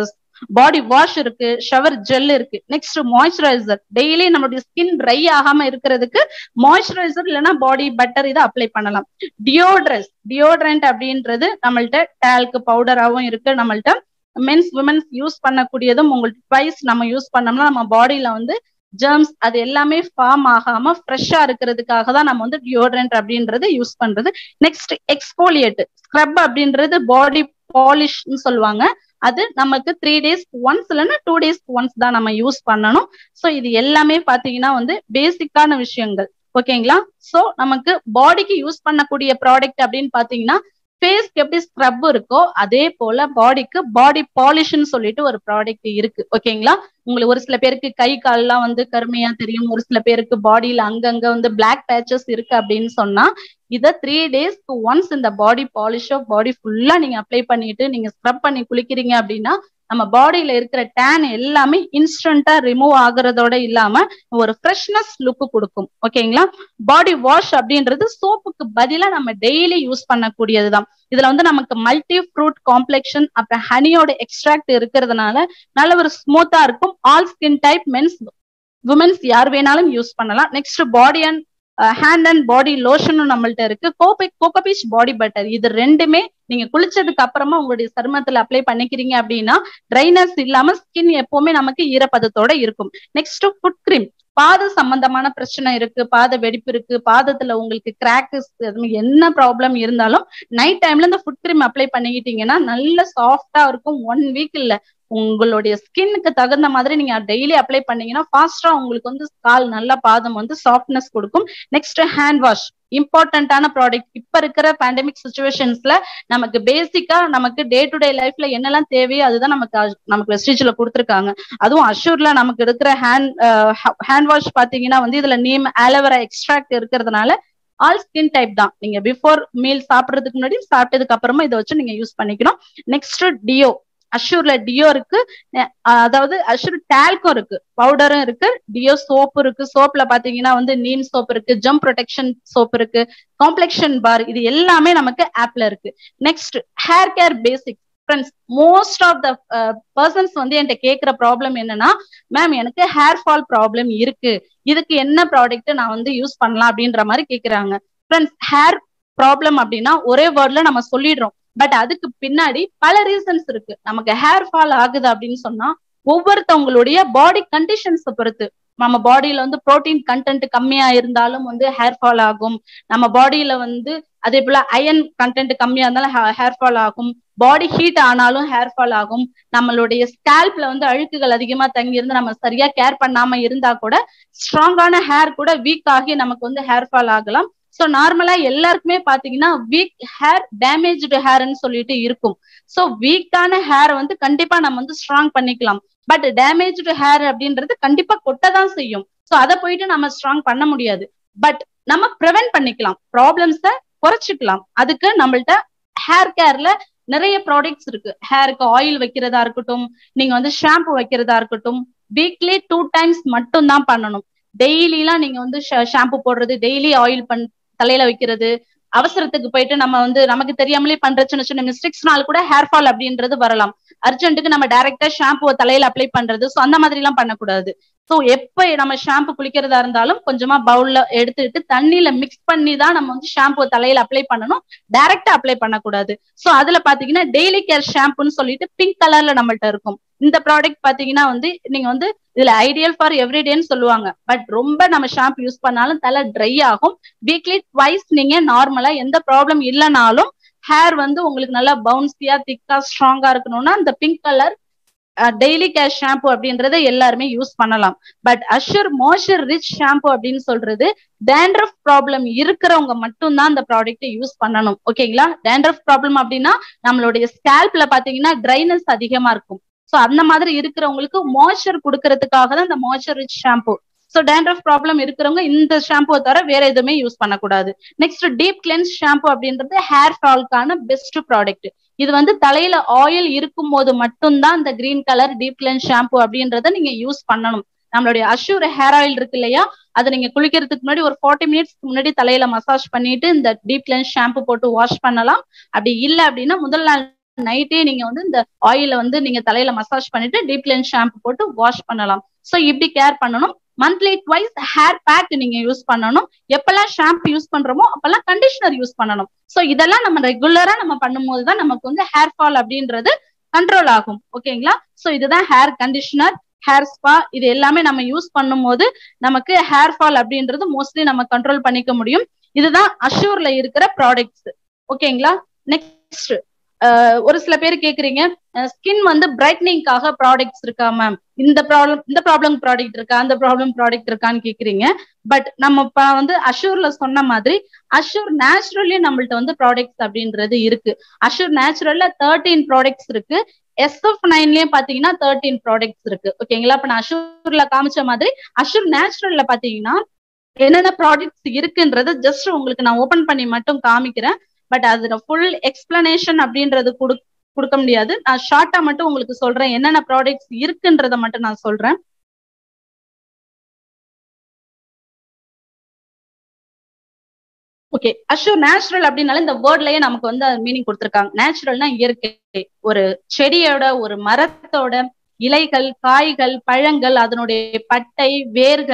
பாடி வாஷ் இருக்கு ஷவர் ஜெல் இருக்கு நெக்ஸ்ட் மாய்ஸ்சரைசர் டெய்லி நம்மளுடைய ஸ்கின் ட்ரை ஆகாம இருக்கிறதுக்கு மாய்ஸ்சரைசர் இல்லைன்னா பாடி பட்டர் இதை அப்ளை பண்ணலாம் டியோட்ரஸ் டியோட்ரண்ட் அப்படின்றது நம்மள்ட்ட டேல்க்கு பவுடராகவும் இருக்கு நம்மள்ட்ட மென்ஸ் விமன்ஸ் யூஸ் பண்ணக்கூடியதும் உங்களுக்கு ட்வைஸ் நம்ம யூஸ் பண்ணோம்னா நம்ம பாடியில வந்து ஜெர்ம்ஸ் அது எல்லாமே ஃபார்ம் ஆகாம ஃப்ரெஷ்ஷா இருக்கிறதுக்காக தான் நம்ம வந்து டியோட்ரண்ட் அப்படின்றது யூஸ் பண்றது நெக்ஸ்ட் எக்ஸ்போலியேட் ஸ்க்ரப் அப்படின்றது பாடி பாலிஷ்னு சொல்லுவாங்க அது நமக்கு த்ரீ டேஸ் ஒன்ஸ் இல்லைன்னா டூ டேஸ் ஒன்ஸ் தான் நம்ம யூஸ் பண்ணணும் ஸோ இது எல்லாமே பாத்தீங்கன்னா வந்து பேசிக்கான விஷயங்கள் ஓகேங்களா ஸோ நமக்கு பாடிக்கு யூஸ் பண்ணக்கூடிய ப்ராடக்ட் அப்படின்னு பாத்தீங்கன்னா ஃபேஸ்க்கு எப்படி ஸ்க்ரப் இருக்கோ அதே போல பாடிக்கு பாடி பாலிஷ்னு சொல்லிட்டு ஒரு ப்ராடக்ட் இருக்கு ஓகேங்களா உங்களுக்கு ஒரு சில பேருக்கு கை கால்லாம் வந்து கருமையா தெரியும் ஒரு சில பேருக்கு பாடியில அங்கங்க வந்து பிளாக் பேச்சஸ் இருக்கு அப்படின்னு சொன்னா இதை த்ரீ டேஸ்க்கு ஒன்ஸ் இந்த பாடி பாலிஷோ பாடி ஃபுல்லா நீங்க அப்ளை பண்ணிட்டு நீங்க ஸ்க்ரப் பண்ணி குளிக்கிறீங்க அப்படின்னா நம்ம பாடியில இருக்கிற டேன் எல்லாமே இன்ஸ்டன்டா ரிமூவ் ஆகுறதோட இல்லாம ஒரு ஃப்ரெஷ்னஸ் லுக் கொடுக்கும் ஓகேங்களா பாடி வாஷ் அப்படின்றது சோப்புக்கு பதிலா நம்ம டெய்லி யூஸ் பண்ணக்கூடியதுதான் இதுல வந்து நமக்கு மல்டி ஃப்ரூட் காம்ப்ளெக்ஷன் அப்புறம் ஹனியோட எக்ஸ்ட்ராக்ட் இருக்கிறதுனால நல்ல ஒரு ஸ்மூத்தா இருக்கும் all skin type men's women's யார் வேணாலும் யூஸ் பண்ணலாம் next body and hand and body லோஷனும் நம்மள்ட்ட இருக்கு கோபை கோகபீச் பாடி பட்டர் இது ரெண்டுமே நீங்க குளிச்சதுக்கு அப்புறமா உங்களுடைய சருமத்துல அப்ளை பண்ணிக்கிறீங்க அப்படின்னா ட்ரைனஸ் இல்லாம ஸ்கின் எப்பவுமே நமக்கு ஈரப்பதத்தோட இருக்கும் நெக்ஸ்ட் ஃபுட் கிரீம் பாத சம்பந்தமான பிரச்சனை இருக்கு பாத வெடிப்பு இருக்கு பாதத்துல உங்களுக்கு கிராக்கஸ் என்ன ப்ராப்ளம் இருந்தாலும் நைட் டைம்ல இந்த ஃபுட் கிரீம் அப்ளை பண்ணிக்கிட்டீங்கன்னா நல்ல சாஃப்டா இருக்கும் ஒன் வீக் இல்ல உங்களுடைய ஸ்கின்னுக்கு தகுந்த மாதிரி நீங்க டெய்லி அப்ளை பண்ணீங்கன்னா ஃபாஸ்டா உங்களுக்கு வந்து கால் நல்ல பாதம் வந்து சாஃப்ட்னஸ் கொடுக்கும் நெக்ஸ்ட் ஹேண்ட் வாஷ் இம்பார்ட்டன்டான ப்ராடக்ட் இப்ப இருக்கிற பேண்டமிக் சுச்சுவேஷன்ஸ்ல நமக்கு பேசிக்கா நமக்கு டே டு டே லைஃப்ல என்னெல்லாம் தேவையோ அதுதான் நமக்கு நமக்கு வெஸ்டேஜ்ல கொடுத்துருக்காங்க அதுவும் அஷூர்ல நமக்கு இருக்கிற ஹேண்ட் ஹேண்ட் வாஷ் பாத்தீங்கன்னா வந்து இதுல நீம் ஆலோவேரா எக்ஸ்ட்ராக்ட் இருக்கிறதுனால ஆல் ஸ்கின் டைப் தான் நீங்க பிஃபோர் மீல் சாப்பிடுறதுக்கு முன்னாடி சாப்பிட்டதுக்கு அப்புறமா இதை வச்சு நீங்க யூஸ் பண்ணிக்கணும் நெக்ஸ்ட் டியோ அஷூர்ல டியோ இருக்கு அதாவது அஷூர் டேல்க்கும் இருக்கு பவுடரும் இருக்கு டியோ சோப் இருக்கு சோப்ல பாத்தீங்கன்னா வந்து நீம் சோப் இருக்கு ஜம் ப்ரொடெக்ஷன் சோப் இருக்கு காம்ப்ளெக்ஷன் பார் இது எல்லாமே நமக்கு ஆப்ல இருக்கு next hair care basic friends most of the persons வந்து என்கிட்ட கேட்கிற ப்ராப்ளம் என்னன்னா மேம் எனக்கு ஹேர் ஃபால் ப்ராப்ளம் இருக்கு இதுக்கு என்ன ப்ராடக்ட் நான் வந்து யூஸ் பண்ணலாம் அப்படின்ற மாதிரி கேக்குறாங்க ஃப்ரெண்ட்ஸ் ஹேர் ப்ராப்ளம் அப்படின்னா ஒரே வேர்ட்ல நம்ம சொல்லிடுறோம் பட் அதுக்கு பின்னாடி பல ரீசன்ஸ் இருக்கு நமக்கு ஹேர் ஃபால் ஆகுது அப்படின்னு சொன்னா ஒவ்வொருத்தவங்களுடைய பாடி கண்டிஷன்ஸை பொறுத்து நம்ம பாடியில வந்து புரோட்டீன் கண்டென்ட் கம்மியா இருந்தாலும் வந்து ஹேர் ஃபால் ஆகும் நம்ம பாடியில வந்து அதே போல அயன் கண்டென்ட் கம்மியா இருந்தாலும் ஹேர் ஃபால் ஆகும் பாடி ஹீட் ஆனாலும் ஹேர் ஃபால் ஆகும் நம்மளுடைய ஸ்கேல்ப்ல வந்து அழுக்குகள் அதிகமா தங்கி இருந்து நம்ம சரியா கேர் பண்ணாம இருந்தா கூட ஸ்ட்ராங்கான ஹேர் கூட வீக் ஆகி நமக்கு வந்து ஹேர் ஃபால் ஆகலாம் ஸோ நார்மலா எல்லாருக்குமே பாத்தீங்கன்னா வீக் ஹேர் டேமேஜ்டு ஹேர்னு சொல்லிட்டு இருக்கும் ஸோ வீக்கான ஹேர் வந்து கண்டிப்பா நம்ம வந்து ஸ்ட்ராங் பண்ணிக்கலாம் பட் டேமேஜ்டு ஹேர் அப்படின்றது கண்டிப்பா கொட்டதான் செய்யும் ஸோ அதை போயிட்டு நம்ம ஸ்ட்ராங் பண்ண முடியாது பட் நம்ம ப்ரிவென்ட் பண்ணிக்கலாம் ப்ராப்ளம்ஸை குறைச்சிக்கலாம் அதுக்கு நம்மள்ட்ட ஹேர் கேர்ல நிறைய ப்ராடக்ட்ஸ் இருக்கு ஹேருக்கு ஆயில் வைக்கிறதா இருக்கட்டும் நீங்க வந்து ஷாம்பு வைக்கிறதா இருக்கட்டும் வீக்லி டூ டைம்ஸ் மட்டும் தான் பண்ணணும் டெய்லிலாம் நீங்க வந்து ஷாம்பு போடுறது டெய்லி ஆயில் பண் தலையில வைக்கிறது அவசரத்துக்கு போயிட்டு நம்ம வந்து நமக்கு தெரியாமலே பண்ற சின்ன சின்ன மிஸ்டேக்ஸ்னால கூட ஹேர் ஃபால் அப்படின்றது வரலாம் அர்ஜென்ட்டுக்கு நம்ம டைரக்டா ஷாம்புவை தலையில அப்ளை பண்றது ஸோ அந்த மாதிரி எல்லாம் பண்ணக்கூடாது ஸோ எப்ப நம்ம ஷாம்பு குளிக்கிறதா இருந்தாலும் கொஞ்சமா பவுல்ல எடுத்துட்டு தண்ணியில மிக்ஸ் பண்ணி தான் நம்ம வந்து ஷாம்பு தலையில அப்ளை பண்ணணும் டைரக்டா அப்ளை பண்ணக்கூடாது ஸோ அதுல பாத்தீங்கன்னா டெய்லி கேர் ஷாம்புன்னு சொல்லிட்டு பிங்க் கலர்ல நம்மள்ட்ட இருக்கும் இந்த ப்ராடக்ட் பாத்தீங்கன்னா வந்து நீங்க வந்து இதுல ஐடியல் ஃபார் எவ்ரிடேன்னு சொல்லுவாங்க பட் ரொம்ப நம்ம ஷாம்பு யூஸ் பண்ணாலும் தலை ட்ரை ஆகும் வீக்லி ட்வைஸ் நீங்க நார்மலா எந்த ப்ராப்ளம் இல்லைனாலும் ஹேர் வந்து உங்களுக்கு நல்லா பவுன்சியா திக்கா ஸ்ட்ராங்கா இருக்கணும்னா இந்த pink colour daily care shampoo அப்படின்றத எல்லாருமே யூஸ் பண்ணலாம் but Assure moisture rich shampoo அப்படின்னு சொல்றது டேண்ட்ரஃப் ப்ராப்ளம் இருக்கிறவங்க மட்டும்தான் அந்த ப்ராடக்ட்டை யூஸ் பண்ணணும் ஓகேங்களா டேண்ட்ரஃப் ப்ராப்ளம் அப்படின்னா நம்மளுடைய ஸ்கேல்ப்ல பாத்தீங்கன்னா ட்ரைனஸ் அதிகமா இருக்கும் ஸோ அந்த மாதிரி இருக்கிறவங்களுக்கு மாய்ஸ்சர் கொடுக்கறதுக்காக தான் இந்த moisture rich shampoo so dandruff problem இருக்கிறவங்க இந்த ஷாம்புவை தவிர வேற எதுவுமே யூஸ் பண்ணக்கூடாது நெக்ஸ்ட் டீப் கிளென்ஸ் ஷாம்பு அப்படின்றது ஹேர் ஃபால்க்கான பெஸ்ட் ப்ராடக்ட் இது வந்து தலையில ஆயில் இருக்கும் போது மட்டும்தான் இந்த green colour deep cleanse shampoo அப்படின்றத நீங்க யூஸ் பண்ணணும் நம்மளுடைய அஷூர் ஹேர் ஆயில் இருக்கு இல்லையா அதை நீங்க குளிக்கிறதுக்கு முன்னாடி ஒரு ஃபார்ட்டி மினிட்ஸ்க்கு முன்னாடி தலையில மசாஜ் பண்ணிட்டு இந்த டீப் கிளென்ஸ் ஷாம்பு போட்டு வாஷ் பண்ணலாம் அப்படி இல்லை அப்படின்னா முதல் நாள் நைட்டே நீங்க வந்து இந்த ஆயில வந்து நீங்க தலையில மசாஜ் பண்ணிட்டு டீப் கிளென்ஸ் ஷாம்பு போட்டு வாஷ் பண்ணலாம் ஸோ இப்படி கேர் பண்ணணும் மந்த்லி ட்வைஸ் ஹேர் பேக் நீங்க யூஸ் பண்ணணும் எப்பெல்லாம் ஷாம்பு யூஸ் பண்றோமோ அப்பெல்லாம் கண்டிஷனர் யூஸ் பண்ணணும் ஸோ இதெல்லாம் நம்ம ரெகுலரா நம்ம பண்ணும்போது தான் நமக்கு வந்து ஹேர் ஃபால் அப்படின்றது கண்ட்ரோல் ஆகும் ஓகேங்களா ஸோ இதுதான் ஹேர் கண்டிஷனர் ஹேர் ஸ்பா இது எல்லாமே நம்ம யூஸ் பண்ணும்போது நமக்கு ஹேர் ஃபால் அப்படின்றது மோஸ்ட்லி நம்ம கண்ட்ரோல் பண்ணிக்க முடியும் இதுதான் அஷூர்ல இருக்கிற ப்ராடக்ட்ஸ் ஓகேங்களா நெக்ஸ்ட் ஒரு சில பேர் கேக்குறீங்க ஸ்கின் வந்து பிரைட்னிங்காக ப்ராடக்ட்ஸ் இருக்கா மேம் இந்த ப்ராப்ளம் இந்த ப்ராப்ளம் ப்ராடக்ட் இருக்கா அந்த ப்ராப்ளம் ப்ராடக்ட் இருக்கான்னு கேக்குறீங்க பட் நம்ம இப்ப வந்து அஷூர்ல சொன்ன மாதிரி அஷூர் நேச்சுரலி நம்மள்ட்ட வந்து ப்ராடக்ட்ஸ் அப்படின்றது இருக்கு அஷூர் நேச்சுரல்ல தேர்ட்டீன் ப்ராடக்ட்ஸ் இருக்கு எஸ்எஃப் நைன்லயும் பாத்தீங்கன்னா தேர்ட்டீன் ப்ராடக்ட்ஸ் இருக்கு ஓகேங்களா இப்ப நான் அஷூர்ல காமிச்ச மாதிரி அஷூர் நேச்சுரல்ல பாத்தீங்கன்னா என்னென்ன ப்ராடக்ட்ஸ் இருக்குன்றது ஜஸ்ட் உங்களுக்கு நான் ஓபன் பண்ணி மட்டும் காமிக்கிறேன் பட் அதுல ஃபுல் எக்ஸ்பிளனேஷன் அப்படின்றது கொடு கொடுக்க முடியாது நான் ஷார்ட்டா மட்டும் உங்களுக்கு சொல்றேன் என்னென்ன ப்ராடக்ட்ஸ் இருக்குன்றத மட்டும் நான் சொல்றேன் ஓகே அஷூர் நேச்சுரல் அப்படின்னால இந்த வேர்ட்லயே நமக்கு வந்து மீனிங் கொடுத்துருக்காங்க நேச்சுரல்னா இயற்கை ஒரு செடியோட ஒரு மரத்தோட இலைகள் காய்கள் பழங்கள் அதனுடைய பட்டை வேர்கள்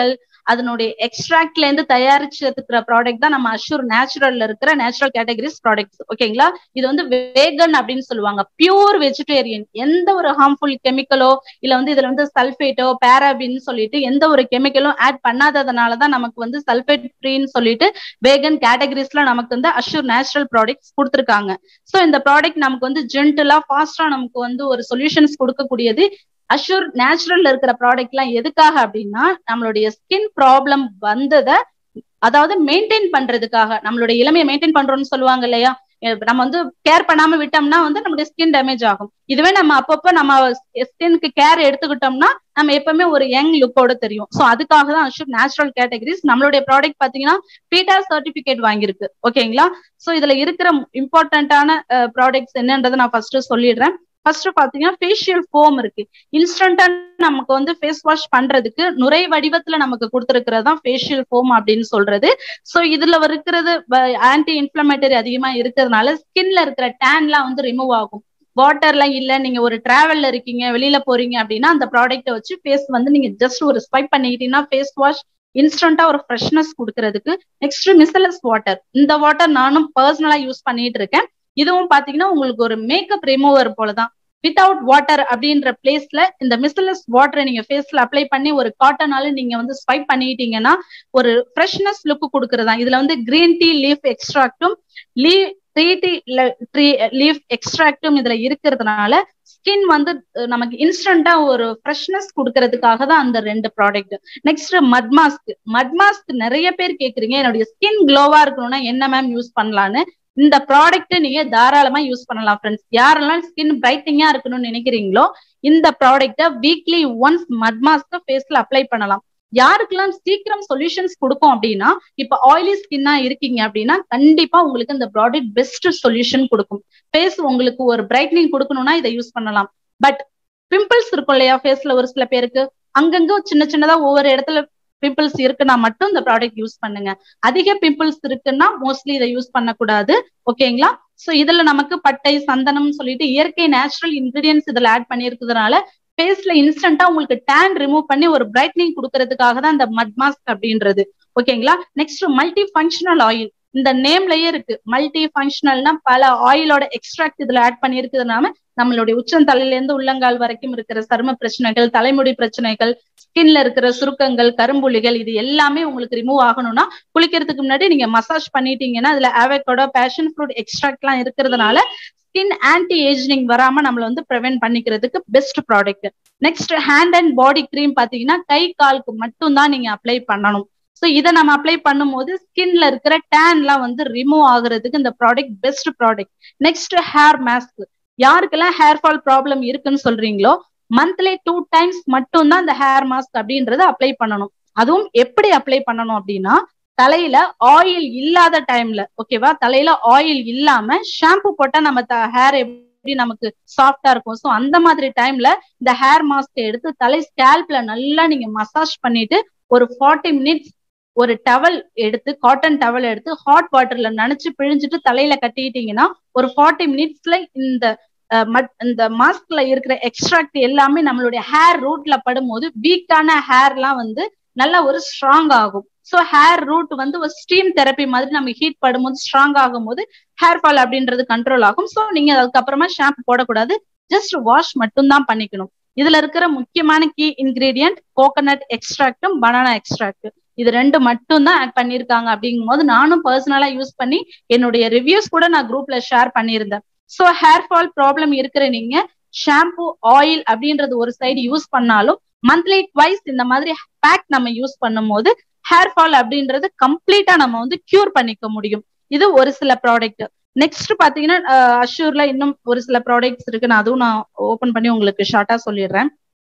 அதனுடைய எக்ஸ்ட்ராக்ட்ல இருந்து தயாரிச்சிருக்கிற ப்ராடக்ட் தான் நம்ம அஷூர் நேச்சுரல்ல இருக்கிற நேச்சுரல் கேட்டகரிஸ் ப்ராடக்ட்ஸ் ஓகேங்களா இது வந்து வேகன் அப்படின்னு சொல்லுவாங்க பியூர் வெஜிடேரியன் எந்த ஒரு ஹார்ம்ஃபுல் கெமிக்கலோ இல்ல வந்து இதுல வந்து சல்ஃபேட்டோ பேராபின்னு சொல்லிட்டு எந்த ஒரு கெமிக்கலும் ஆட் பண்ணாததுனாலதான் நமக்கு வந்து சல்ஃபேட் ஃப்ரீன்னு சொல்லிட்டு வேகன் கேட்டகரிஸ்ல நமக்கு வந்து அஷூர் நேச்சுரல் ப்ராடக்ட்ஸ் கொடுத்துருக்காங்க ஸோ இந்த ப்ராடக்ட் நமக்கு வந்து ஜென்டலா ஃபாஸ்டா நமக்கு வந்து ஒரு சொல்யூஷன்ஸ் கொடுக்கக்கூடியது அஷூர் நேச்சுரல்ல இருக்கிற ப்ராடக்ட் எல்லாம் எதுக்காக அப்படின்னா நம்மளுடைய ஸ்கின் ப்ராப்ளம் வந்ததை அதாவது மெயின்டைன் பண்றதுக்காக நம்மளுடைய இளமையை மெயின்டைன் பண்றோம்னு சொல்லுவாங்க இல்லையா நம்ம வந்து கேர் பண்ணாம விட்டோம்னா வந்து நம்மளுடைய ஸ்கின் டேமேஜ் ஆகும் இதுவே நம்ம அப்பப்போ நம்ம ஸ்கின்க்கு கேர் எடுத்துக்கிட்டோம்னா நம்ம எப்பவுமே ஒரு யங் லுக்கோட தெரியும் ஸோ அதுக்காக தான் அஷூர் நேச்சுரல் கேட்டகரிஸ் நம்மளுடைய ப்ராடக்ட் பாத்தீங்கன்னா பீட்டா சர்டிபிகேட் வாங்கியிருக்கு ஓகேங்களா ஸோ இதுல இருக்கிற இம்பார்ட்டன்டான ப்ராடக்ட்ஸ் என்னன்றதை நான் ஃபர்ஸ்ட் சொல்லிடுறேன் ஃபர்ஸ்ட் பாத்தீங்கன்னா ஃபேஷியல் ஃபோம் இருக்கு இன்ஸ்டன்டா நமக்கு வந்து ஃபேஸ் வாஷ் பண்றதுக்கு நுரை வடிவத்துல நமக்கு கொடுத்துருக்கிறது தான் ஃபேஷியல் ஃபோம் அப்படின்னு சொல்றது ஸோ இதுல இருக்கிறது ஆன்டி இன்ஃபிளமேட்டரி அதிகமா இருக்கிறதுனால ஸ்கின்ல இருக்கிற டேன்லாம் வந்து ரிமூவ் ஆகும் வாட்டர்லாம் இல்ல நீங்க ஒரு டிராவல்ல இருக்கீங்க வெளியில போறீங்க அப்படின்னா அந்த ப்ராடக்ட்டை வச்சு ஃபேஸ் வந்து நீங்க ஜஸ்ட் ஒரு ஸ்வைப் பண்ணிக்கிட்டீங்கன்னா ஃபேஸ் வாஷ் இன்ஸ்டன்டா ஒரு ஃப்ரெஷ்னஸ் கொடுக்கறதுக்கு நெக்ஸ்ட் மிஸ்லஸ் வாட்டர் இந்த வாட்டர் நானும் பர்சனலா யூஸ் பண்ணிட்டு இருக்கேன் இதுவும் பாத்தீங்கன்னா உங்களுக்கு ஒரு மேக்கப் ரிமூவர் போலதான் வித்தவுட் வாட்டர் அப்படின்ற பிளேஸ்ல இந்த மிஸ்லஸ் வாட்டரை நீங்க ஃபேஸ்ல அப்ளை பண்ணி ஒரு காட்டனால நீங்க வந்து ஸ்வைப் பண்ணிட்டீங்கன்னா ஒரு ஃப்ரெஷ்னஸ் லுக் கொடுக்கறதா இதுல வந்து கிரீன் டீ லீஃப் எக்ஸ்ட்ராக்டும் லீ ட்ரீ டீ ட்ரீ லீஃப் எக்ஸ்ட்ராக்டும் இதுல இருக்கிறதுனால ஸ்கின் வந்து நமக்கு இன்ஸ்டன்டா ஒரு ஃப்ரெஷ்னஸ் கொடுக்கறதுக்காக தான் அந்த ரெண்டு product next mud mask mud mask நிறைய பேர் கேக்குறீங்க என்னுடைய ஸ்கின் க்ளோவா இருக்கணும்னா என்ன மேம் யூஸ் பண்ணலான்னு இந்த ப்ராடக்ட் நீங்க தாராளமா யூஸ் பண்ணலாம் ஃப்ரெண்ட்ஸ் யாரெல்லாம் ஸ்கின் பிரைட்டிங்கா இருக்கணும்னு நினைக்கிறீங்களோ இந்த ப்ராடக்ட வீக்லி ஒன்ஸ் மட் மாஸ்க ஃபேஸ்ல அப்ளை பண்ணலாம் யாருக்கெல்லாம் சீக்கிரம் சொல்யூஷன்ஸ் கொடுக்கும் அப்படின்னா இப்ப ஆயிலி ஸ்கின்னா இருக்கீங்க அப்படின்னா கண்டிப்பா உங்களுக்கு இந்த ப்ராடக்ட் பெஸ்ட் சொல்யூஷன் கொடுக்கும் ஃபேஸ் உங்களுக்கு ஒரு பிரைட்னிங் கொடுக்கணும்னா இதை யூஸ் பண்ணலாம் பட் பிம்பிள்ஸ் இருக்கும் இல்லையா ஃபேஸ்ல ஒரு சில பேருக்கு அங்கங்க சின்ன சின்னதா ஒவ்வொரு இடத்துல பிம்பிள்ஸ் இருக்குன்னா மட்டும் இந்த ப்ராடக்ட் யூஸ் பண்ணுங்க அதிக பிம்பிள்ஸ் இருக்குன்னா மோஸ்ட்லி இதை யூஸ் பண்ணக்கூடாது ஓகேங்களா சோ இதுல நமக்கு பட்டை சந்தனம் சொல்லிட்டு இயற்கை நேச்சுரல் இன்கிரீடியன்ஸ் இதுல ஆட் பண்ணிருக்கிறதுனால ஃபேஸ்ல இன்ஸ்டன்டா உங்களுக்கு டேன் ரிமூவ் பண்ணி ஒரு பிரைட்னிங் கொடுக்கறதுக்காக தான் இந்த மட் மாஸ்க் அப்படின்றது ஓகேங்களா நெக்ஸ்ட் மல்டி ஃபங்க்ஷனல் ஆயில் இந்த நேம்லயே இருக்கு மல்டி ஃபங்க்ஷனல்னா பல ஆயிலோட எக்ஸ்ட்ராக்ட் இதுல ஆட் பண்ணிருக்கிறதுனால நம்மளுடைய உச்சந்தலையில இருந்து உள்ளங்கால் வரைக்கும் இருக்கிற சரும பிரச்சனைகள் தலைமுடி பிரச்சனைகள் ஸ்கின்ல இருக்கிற சுருக்கங்கள் கரும்புள்ளிகள் இது எல்லாமே உங்களுக்கு ரிமூவ் ஆகணும்னா குளிக்கிறதுக்கு முன்னாடி நீங்க மசாஜ் பண்ணிட்டீங்கன்னா அதுல ஆவேக்கோட பேஷன் ஃப்ரூட் எக்ஸ்ட்ராக்ட் எல்லாம் இருக்கிறதுனால ஸ்கின் ஆன்டி ஏஜிங் வராம நம்மள வந்து ப்ரிவென்ட் பண்ணிக்கிறதுக்கு best product next hand and body cream பாத்தீங்கன்னா கை காலுக்கு மட்டும் தான் நீங்க அப்ளை பண்ணணும் ஸோ இதை நம்ம அப்ளை பண்ணும்போது ஸ்கின்ல இருக்கிற டேன்லாம் வந்து ரிமூவ் ஆகுறதுக்கு இந்த product best product next hair mask யாருக்கெல்லாம் ஹேர் ஃபால் ப்ராப்ளம் இருக்குன்னு சொல்றீங்களோ மந்த்லி டூ டைம்ஸ் மட்டும் தான் இந்த ஹேர் மாஸ்க் அப்படின்றத அப்ளை பண்ணணும் அதுவும் எப்படி அப்ளை பண்ணணும் அப்படின்னா தலையில ஆயில் இல்லாத டைம்ல ஓகேவா தலையில ஆயில் இல்லாம ஷாம்பு போட்டா நம்ம ஹேர் எப்படி நமக்கு சாஃப்டா இருக்கும் ஸோ அந்த மாதிரி டைம்ல இந்த ஹேர் மாஸ்க் எடுத்து தலை ஸ்கேல்ப்ல நல்லா நீங்க மசாஜ் பண்ணிட்டு ஒரு ஃபார்ட்டி மினிட்ஸ் ஒரு டவல் எடுத்து காட்டன் டவல் எடுத்து ஹாட் வாட்டர்ல நனைச்சு பிழிஞ்சிட்டு தலையில கட்டிட்டீங்கன்னா ஒரு ஃபார்ட்டி மினிட்ஸ்ல இந்த இந்த மாஸ்க்ல இருக்கிற எக்ஸ்ட்ராக்ட் எல்லாமே நம்மளுடைய ஹேர் ரூட்ல படும்போது வீக்கான ஹேர்லாம் வந்து நல்லா ஒரு ஸ்ட்ராங் ஆகும் ஸோ ஹேர் ரூட் வந்து ஒரு ஸ்டீம் தெரப்பி மாதிரி நம்ம ஹீட் படும்போது ஸ்ட்ராங் ஆகும் போது ஹேர் ஃபால் அப்படின்றது கண்ட்ரோல் ஆகும் ஸோ நீங்க அதுக்கப்புறமா ஷாம்பு போடக்கூடாது ஜஸ்ட் வாஷ் மட்டும் தான் பண்ணிக்கணும் இதுல இருக்கிற முக்கியமான கீ இன்கிரீடியன்ட் கோகனட் எக்ஸ்ட்ராக்டும் பனானா எக்ஸ்ட்ராக்ட் இது ரெண்டு மட்டும் தான் ஆட் பண்ணிருக்காங்க அப்படிங்கும் போது நானும் பர்சனலா யூஸ் பண்ணி என்னுடைய ரிவ்யூஸ் கூட நான் குரூப்ல ஷேர் பண்ணியிருந்தேன் ஸோ ஹேர் ஃபால் ப்ராப்ளம் இருக்கிற நீங்க ஷாம்பு ஆயில் அப்படின்றது ஒரு சைடு யூஸ் பண்ணாலும் மந்த்லி ட்வைஸ் இந்த மாதிரி பேக் நம்ம யூஸ் பண்ணும் போது ஹேர் ஃபால் அப்படின்றது கம்ப்ளீட்டா நம்ம வந்து கியூர் பண்ணிக்க முடியும் இது ஒரு சில ப்ராடக்ட் நெக்ஸ்ட் பாத்தீங்கன்னா அஷூர்ல இன்னும் ஒரு சில ப்ராடக்ட்ஸ் இருக்கு நான் அதுவும் நான் ஓபன் பண்ணி உங்களுக்கு ஷார்ட்டா சொல்லிடுறேன்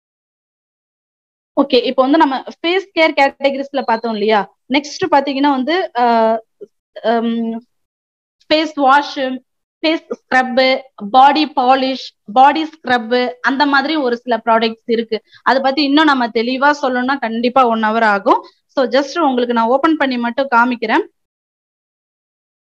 ஓகே இப்போ வந்து நம்ம ஃபேஸ் கேர் கேட்டகரிஸ்ல பார்த்தோம் இல்லையா நெக்ஸ்ட் பாத்தீங்கன்னா வந்து face wash face scrub body polish body scrub அந்த மாதிரி ஒரு சில ப்ராடக்ட்ஸ் இருக்கு அதை பத்தி இன்னும் நம்ம தெளிவா சொல்லணும்னா கண்டிப்பா ஒன் ஹவர் ஆகும் ஸோ ஜஸ்ட் உங்களுக்கு நான் ஓபன் பண்ணி மட்டும் காமிக்கிறேன்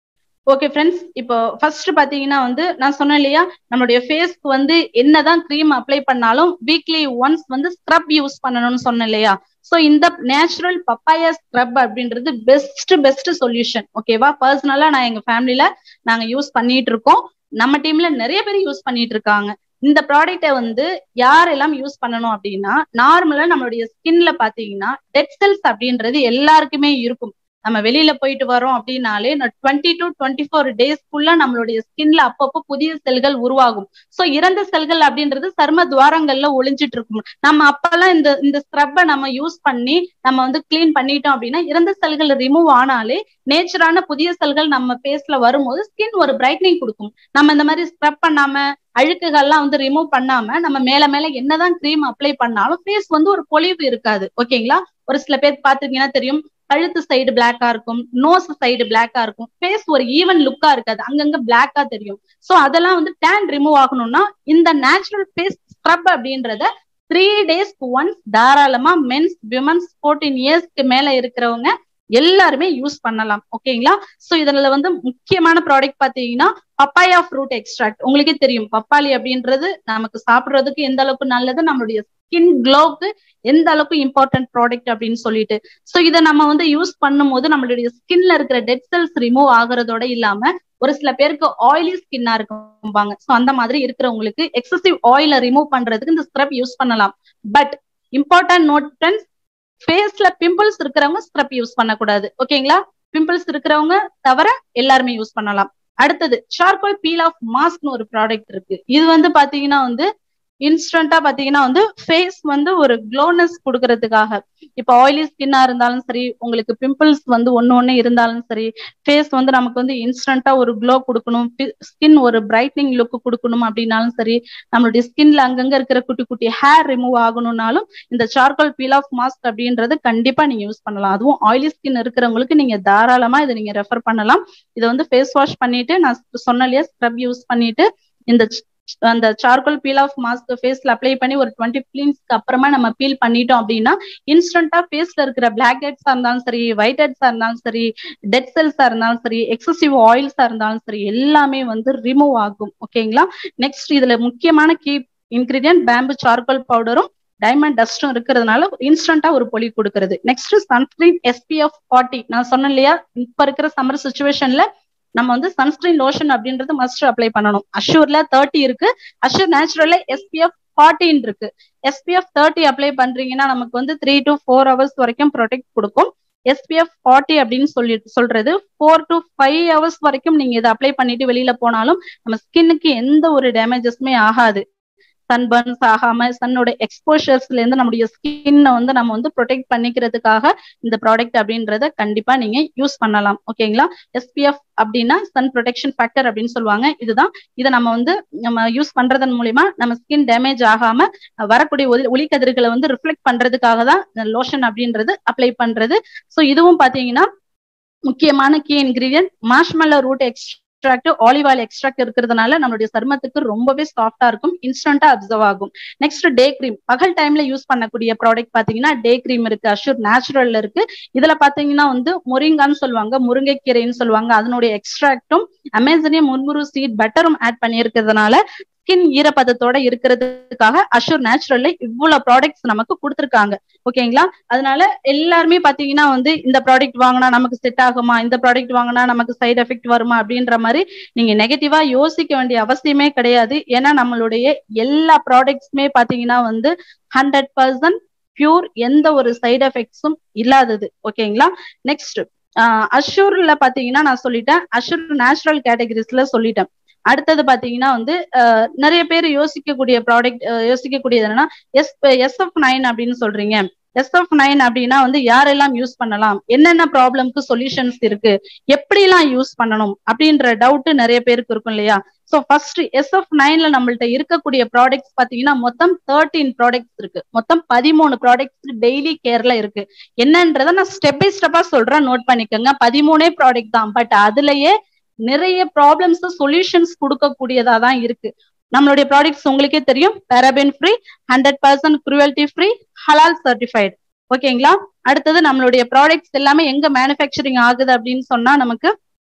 ஓகே ஃப்ரெண்ட்ஸ் இப்போ ஃபர்ஸ்ட் பாத்தீங்கன்னா வந்து நான் சொன்னேன் இல்லையா நம்மளுடைய ஃபேஸ்க்கு வந்து என்னதான் க்ரீம் அப்ளை பண்ணாலும் வீக்லி ஒன்ஸ் வந்து ஸ்க்ரப் யூஸ் பண்ணணும்னு சொன்னேன் இல்லையா ஸோ இந்த நேச்சுரல் பப்பாயா ஸ்க்ரப் அப்படின்றது பெஸ்ட் பெஸ்ட் சொல்யூஷன் ஓகேவா பர்சனலா நான் எங்க ஃபேமிலியில நாங்க யூஸ் பண்ணிட்டு இருக்கோம் நம்ம டீம்ல நிறைய பேர் யூஸ் பண்ணிட்டு இருக்காங்க இந்த ப்ராடக்ட்டை வந்து யாரெல்லாம் யூஸ் பண்ணணும் அப்படின்னா நார்மலா நம்மளுடைய ஸ்கின்ல பாத்தீங்கன்னா டெட் செல்ஸ் அப்படின்றது எல்லாருக்குமே இருக்கும் நம்ம வெளியில போயிட்டு வரோம் அப்படின்னாலே டுவெண்ட்டி டு டுவெண்ட்டி ஃபோர் டேஸ்க்குள்ள நம்மளுடைய ஸ்கின்ல அப்பப்போ புதிய செல்கள் உருவாகும் சோ இறந்த செல்கள் அப்படின்றது சர்ம துவாரங்கள்ல ஒளிஞ்சிட்டு இருக்கும் நம்ம அப்பெல்லாம் இந்த இந்த ஸ்க்ரப்பை நம்ம யூஸ் பண்ணி நம்ம வந்து கிளீன் பண்ணிட்டோம் அப்படின்னா இறந்த செல்கள் ரிமூவ் ஆனாலே நேச்சரான புதிய செல்கள் நம்ம ஃபேஸ்ல வரும்போது ஸ்கின் ஒரு பிரைட்னிங் கொடுக்கும் நம்ம இந்த மாதிரி ஸ்க்ரப் பண்ணாம அழுக்குகள்லாம் வந்து ரிமூவ் பண்ணாம நம்ம மேல மேல என்னதான் க்ரீம் அப்ளை பண்ணாலும் ஃபேஸ் வந்து ஒரு பொலிவு இருக்காது ஓகேங்களா ஒரு சில பேர் பாத்தீங்கன்னா தெரியும் கழுத்து சைடு பிளாக்கா இருக்கும் நோஸ் சைடு பிளாக்கா இருக்கும் ஃபேஸ் ஒரு ஈவன் லுக்கா இருக்காது அங்கங்க பிளாக்கா தெரியும் சோ அதெல்லாம் வந்து டேன் ரிமூவ் ஆகணும்னா இந்த நேச்சுரல் ஃபேஸ் ஸ்க்ரப் அப்படின்றத த்ரீ டேஸ்க்கு ஒன்ஸ் தாராளமா மென்ஸ் விமன்ஸ் ஃபோர்டீன் இயர்ஸ்க்கு மேல இருக்கிறவங்க எல்லாருமே யூஸ் பண்ணலாம் ஓகேங்களா சோ இதுல வந்து முக்கியமான ப்ராடக்ட் பாத்தீங்கன்னா பப்பாயா ஃப்ரூட் எக்ஸ்ட்ராக்ட் உங்களுக்கே தெரியும் பப்பாளி அப்படின்றது நமக்கு சாப்பிடுறதுக்கு எந்த அளவுக்கு நல்லது நம்மளுடைய ஸ்கின் க்ளோக்கு எந்த அளவுக்கு இம்பார்ட்டன்ட் ப்ராடக்ட் அப்படின்னு சொல்லிட்டு சோ இதை நம்ம வந்து யூஸ் பண்ணும்போது நம்மளுடைய ஸ்கின்ல இருக்கிற டெட் செல்ஸ் ரிமூவ் ஆகுறதோட இல்லாம ஒரு சில பேருக்கு ஆயிலி ஸ்கின்னா இருக்கும்பாங்க சோ அந்த மாதிரி இருக்கிறவங்களுக்கு எக்ஸசிவ் ஆயில ரிமூவ் பண்றதுக்கு இந்த ஸ்க்ரப் யூஸ் பண்ணலாம் பட் இம்பார்ட்டன்ட் நோட் ஃப்ரெண்ட்ஸ் ஃபேஸ்ல பிம்பிள்ஸ் இருக்கிறவங்க ஸ்க்ரப் யூஸ் பண்ணக்கூடாது ஓகேங்களா பிம்பிள்ஸ் இருக்கிறவங்க தவிர எல்லாருமே யூஸ் பண்ணலாம் அடுத்தது சார்கோல் பீல் ஆஃப் மாஸ்க்னு ஒரு ப்ராடக்ட் இருக்கு இது வந்து பாத்தீங்கன்னா வந்து இன்ஸ்டன்டா பாத்தீங்கன்னா வந்து ஃபேஸ் வந்து ஒரு க்ளோனஸ் கொடுக்கறதுக்காக இப்ப ஆயிலி ஸ்கின்னா இருந்தாலும் சரி உங்களுக்கு பிம்பிள்ஸ் வந்து ஒன்னு ஒண்ணு இருந்தாலும் சரி ஃபேஸ் வந்து நமக்கு வந்து இன்ஸ்டன்டா ஒரு க்ளோ கொடுக்கணும் ஸ்கின் ஒரு பிரைட்னிங் லுக் கொடுக்கணும் அப்படின்னாலும் சரி நம்மளுடைய ஸ்கின்ல அங்கங்க இருக்கிற குட்டி குட்டி ஹேர் ரிமூவ் ஆகணும்னாலும் இந்த சார்கோல் பீல் ஆஃப் மாஸ்க் அப்படின்றது கண்டிப்பா நீங்க யூஸ் பண்ணலாம் அதுவும் ஆயிலி ஸ்கின் இருக்கிறவங்களுக்கு நீங்க தாராளமா இதை நீங்க ரெஃபர் பண்ணலாம் இதை வந்து ஃபேஸ் வாஷ் பண்ணிட்டு நான் சொன்ன இல்லையா ஸ்க்ரப் யூஸ் பண்ணிட்டு இந்த அந்த சார்கோல் பீல் ஆஃப் மாஸ்க் ஃபேஸ்ல அப்ளை பண்ணி ஒரு டுவெண்ட்டி கிளீன்ஸ்க்கு அப்புறமா நம்ம பீல் பண்ணிட்டோம் அப்படின்னா இன்ஸ்டன்டா ஃபேஸ்ல இருக்கிற பிளாக் ஹெட்ஸா இருந்தாலும் சரி ஒயிட் ஹெட்ஸா இருந்தாலும் சரி டெட் செல்ஸா இருந்தாலும் சரி எக்ஸசிவ் ஆயில்ஸா இருந்தாலும் சரி எல்லாமே வந்து ரிமூவ் ஆகும் ஓகேங்களா நெக்ஸ்ட் இதுல முக்கியமான கீ இன்கிரீடியன்ட் பேம்பு சார்கோல் பவுடரும் டைமண்ட் டஸ்டும் இருக்கிறதுனால இன்ஸ்டன்டா ஒரு பொலி கொடுக்கறது நெக்ஸ்ட் சன்ஸ்கிரீன் எஸ்பிஎஃப் ஃபார்ட்டி நான் சொன்னேன் இல்லையா இப்ப இருக்கிற சம்மர் சுச்சுவேஷன்ல நம்ம வந்து சன்ஸ்கிரீன் லோஷன் அப்படின்றது மஸ்ட் அப்ளை பண்ணணும் அஷூர்ல தேர்ட்டி இருக்கு அஷூர் நேச்சுரல்ல எஸ்பிஎஃப் ஃபார்ட்டின் இருக்கு எஸ்பிஎஃப் தேர்ட்டி அப்ளை பண்றீங்கன்னா நமக்கு வந்து த்ரீ டு ஃபோர் ஹவர்ஸ் வரைக்கும் ப்ரொடெக்ட் கொடுக்கும் எஸ்பிஎஃப் ஃபார்ட்டி அப்படின்னு சொல்லி சொல்றது ஃபோர் டு ஃபைவ் ஹவர்ஸ் வரைக்கும் நீங்க இதை அப்ளை பண்ணிட்டு வெளியில போனாலும் நம்ம ஸ்கின்னுக்கு எந்த ஒரு டேமேஜஸுமே ஆகாது சன்பர்ன்ஸ் ஆகாம சன்னோட எக்ஸ்போஷர்ஸ்ல இருந்து நம்முடைய ஸ்கின்னை வந்து நம்ம வந்து ப்ரொடெக்ட் பண்ணிக்கிறதுக்காக இந்த ப்ராடக்ட் அப்படின்றத கண்டிப்பா நீங்க யூஸ் பண்ணலாம் ஓகேங்களா எஸ்பிஎஃப் அப்படின்னா சன் ப்ரொடெக்ஷன் ஃபேக்டர் அப்படின்னு சொல்லுவாங்க இதுதான் இதை நம்ம வந்து நம்ம யூஸ் பண்றதன் மூலியமா நம்ம ஸ்கின் டேமேஜ் ஆகாம வரக்கூடிய ஒளி ஒளிக்கதிர்களை வந்து ரிஃப்ளெக்ட் பண்றதுக்காக தான் லோஷன் அப்படின்றது அப்ளை பண்றது ஸோ இதுவும் பாத்தீங்கன்னா முக்கியமான key ingredient marshmallow root extra extract olive oil extract இருக்கிறதுனால நம்மளுடைய சருமத்துக்கு ரொம்பவே சாஃப்டா இருக்கும் இன்ஸ்டன்டா அப்சர்வ் ஆகும் நெக்ஸ்ட் டே கிரீம் பகல் டைம்ல யூஸ் பண்ணக்கூடிய ப்ராடக்ட் பாத்தீங்கன்னா டே கிரீம் இருக்கு அஷூர் நேச்சுரல்ல இருக்கு இதுல பாத்தீங்கன்னா வந்து முருங்கான்னு சொல்லுவாங்க முருங்கைக்கீரைன்னு சொல்லுவாங்க அதனுடைய எக்ஸ்ட்ராக்டும் அமேசனியம் முன்முரு சீட் பட்டரும் ஆட் பண்ணியிருக்கிறதுனால ஸ்கின் ஈரப்பதத்தோட இருக்கிறதுக்காக அஷூர் நேச்சுரல்ல இவ்வளவு ப்ராடக்ட்ஸ் நமக்கு கொடுத்துருக்காங்க ஓகேங்களா அதனால எல்லாருமே பாத்தீங்கன்னா வந்து இந்த ப்ராடக்ட் வாங்கினா நமக்கு செட் ஆகுமா இந்த ப்ராடக்ட் வாங்கினா நமக்கு சைடு எஃபெக்ட் வருமா அப்படின்ற மாதிரி நீங்க நெகட்டிவா யோசிக்க வேண்டிய அவசியமே கிடையாது ஏன்னா நம்மளுடைய எல்லா ப்ராடக்ட்ஸுமே பாத்தீங்கன்னா வந்து ஹண்ட்ரட் பர்சன்ட் பியூர் எந்த ஒரு சைடு எஃபெக்ட்ஸும் இல்லாதது ஓகேங்களா நெக்ஸ்ட் அஷூர்ல பாத்தீங்கன்னா நான் சொல்லிட்டேன் அஷூர் நேச்சுரல் கேட்டகரிஸ்ல சொல்லிட்டேன் அடுத்தது பாத்தீங்கன்னா வந்து நிறைய பேர் யோசிக்கக்கூடிய ப்ராடக்ட் யோசிக்கக்கூடியது என்னன்னா எஸ் எஸ்எஃப் நைன் அப்படின்னு சொல்றீங்க எஸ்எஃப் நைன் அப்படின்னா வந்து யாரெல்லாம் யூஸ் பண்ணலாம் என்னென்ன ப்ராப்ளம்க்கு சொல்யூஷன்ஸ் இருக்கு எப்படிலாம் யூஸ் பண்ணணும் அப்படின்ற டவுட் நிறைய பேருக்கு இருக்கும் இல்லையா ஸோ ஃபர்ஸ்ட் எஸ்எஃப் நைன்ல நம்மள்ட்ட இருக்கக்கூடிய ப்ராடக்ட்ஸ் பாத்தீங்கன்னா மொத்தம் தேர்ட்டீன் ப்ராடக்ட்ஸ் இருக்கு மொத்தம் பதிமூணு ப்ராடக்ட்ஸ் டெய்லி கேர்ல இருக்கு என்னன்றத நான் ஸ்டெப் பை ஸ்டெப்பா சொல்றேன் நோட் பண்ணிக்கோங்க பதிமூணே ப்ராடக்ட் தான் பட் அதுலயே நிறைய ப்ராப்ளம்ஸ் சொல்யூஷன்ஸ் கொடுக்கக்கூடியதா தான் இருக்கு நம்மளுடைய ப்ராடக்ட்ஸ் உங்களுக்கே தெரியும் paraben free hundred percent cruelty free ஹலால் சர்டிஃபைடு ஓகேங்களா அடுத்தது நம்மளுடைய ப்ராடக்ட்ஸ் எல்லாமே எங்க மேனுஃபேக்சரிங் ஆகுது அப்படின்னு சொன்னா நமக்கு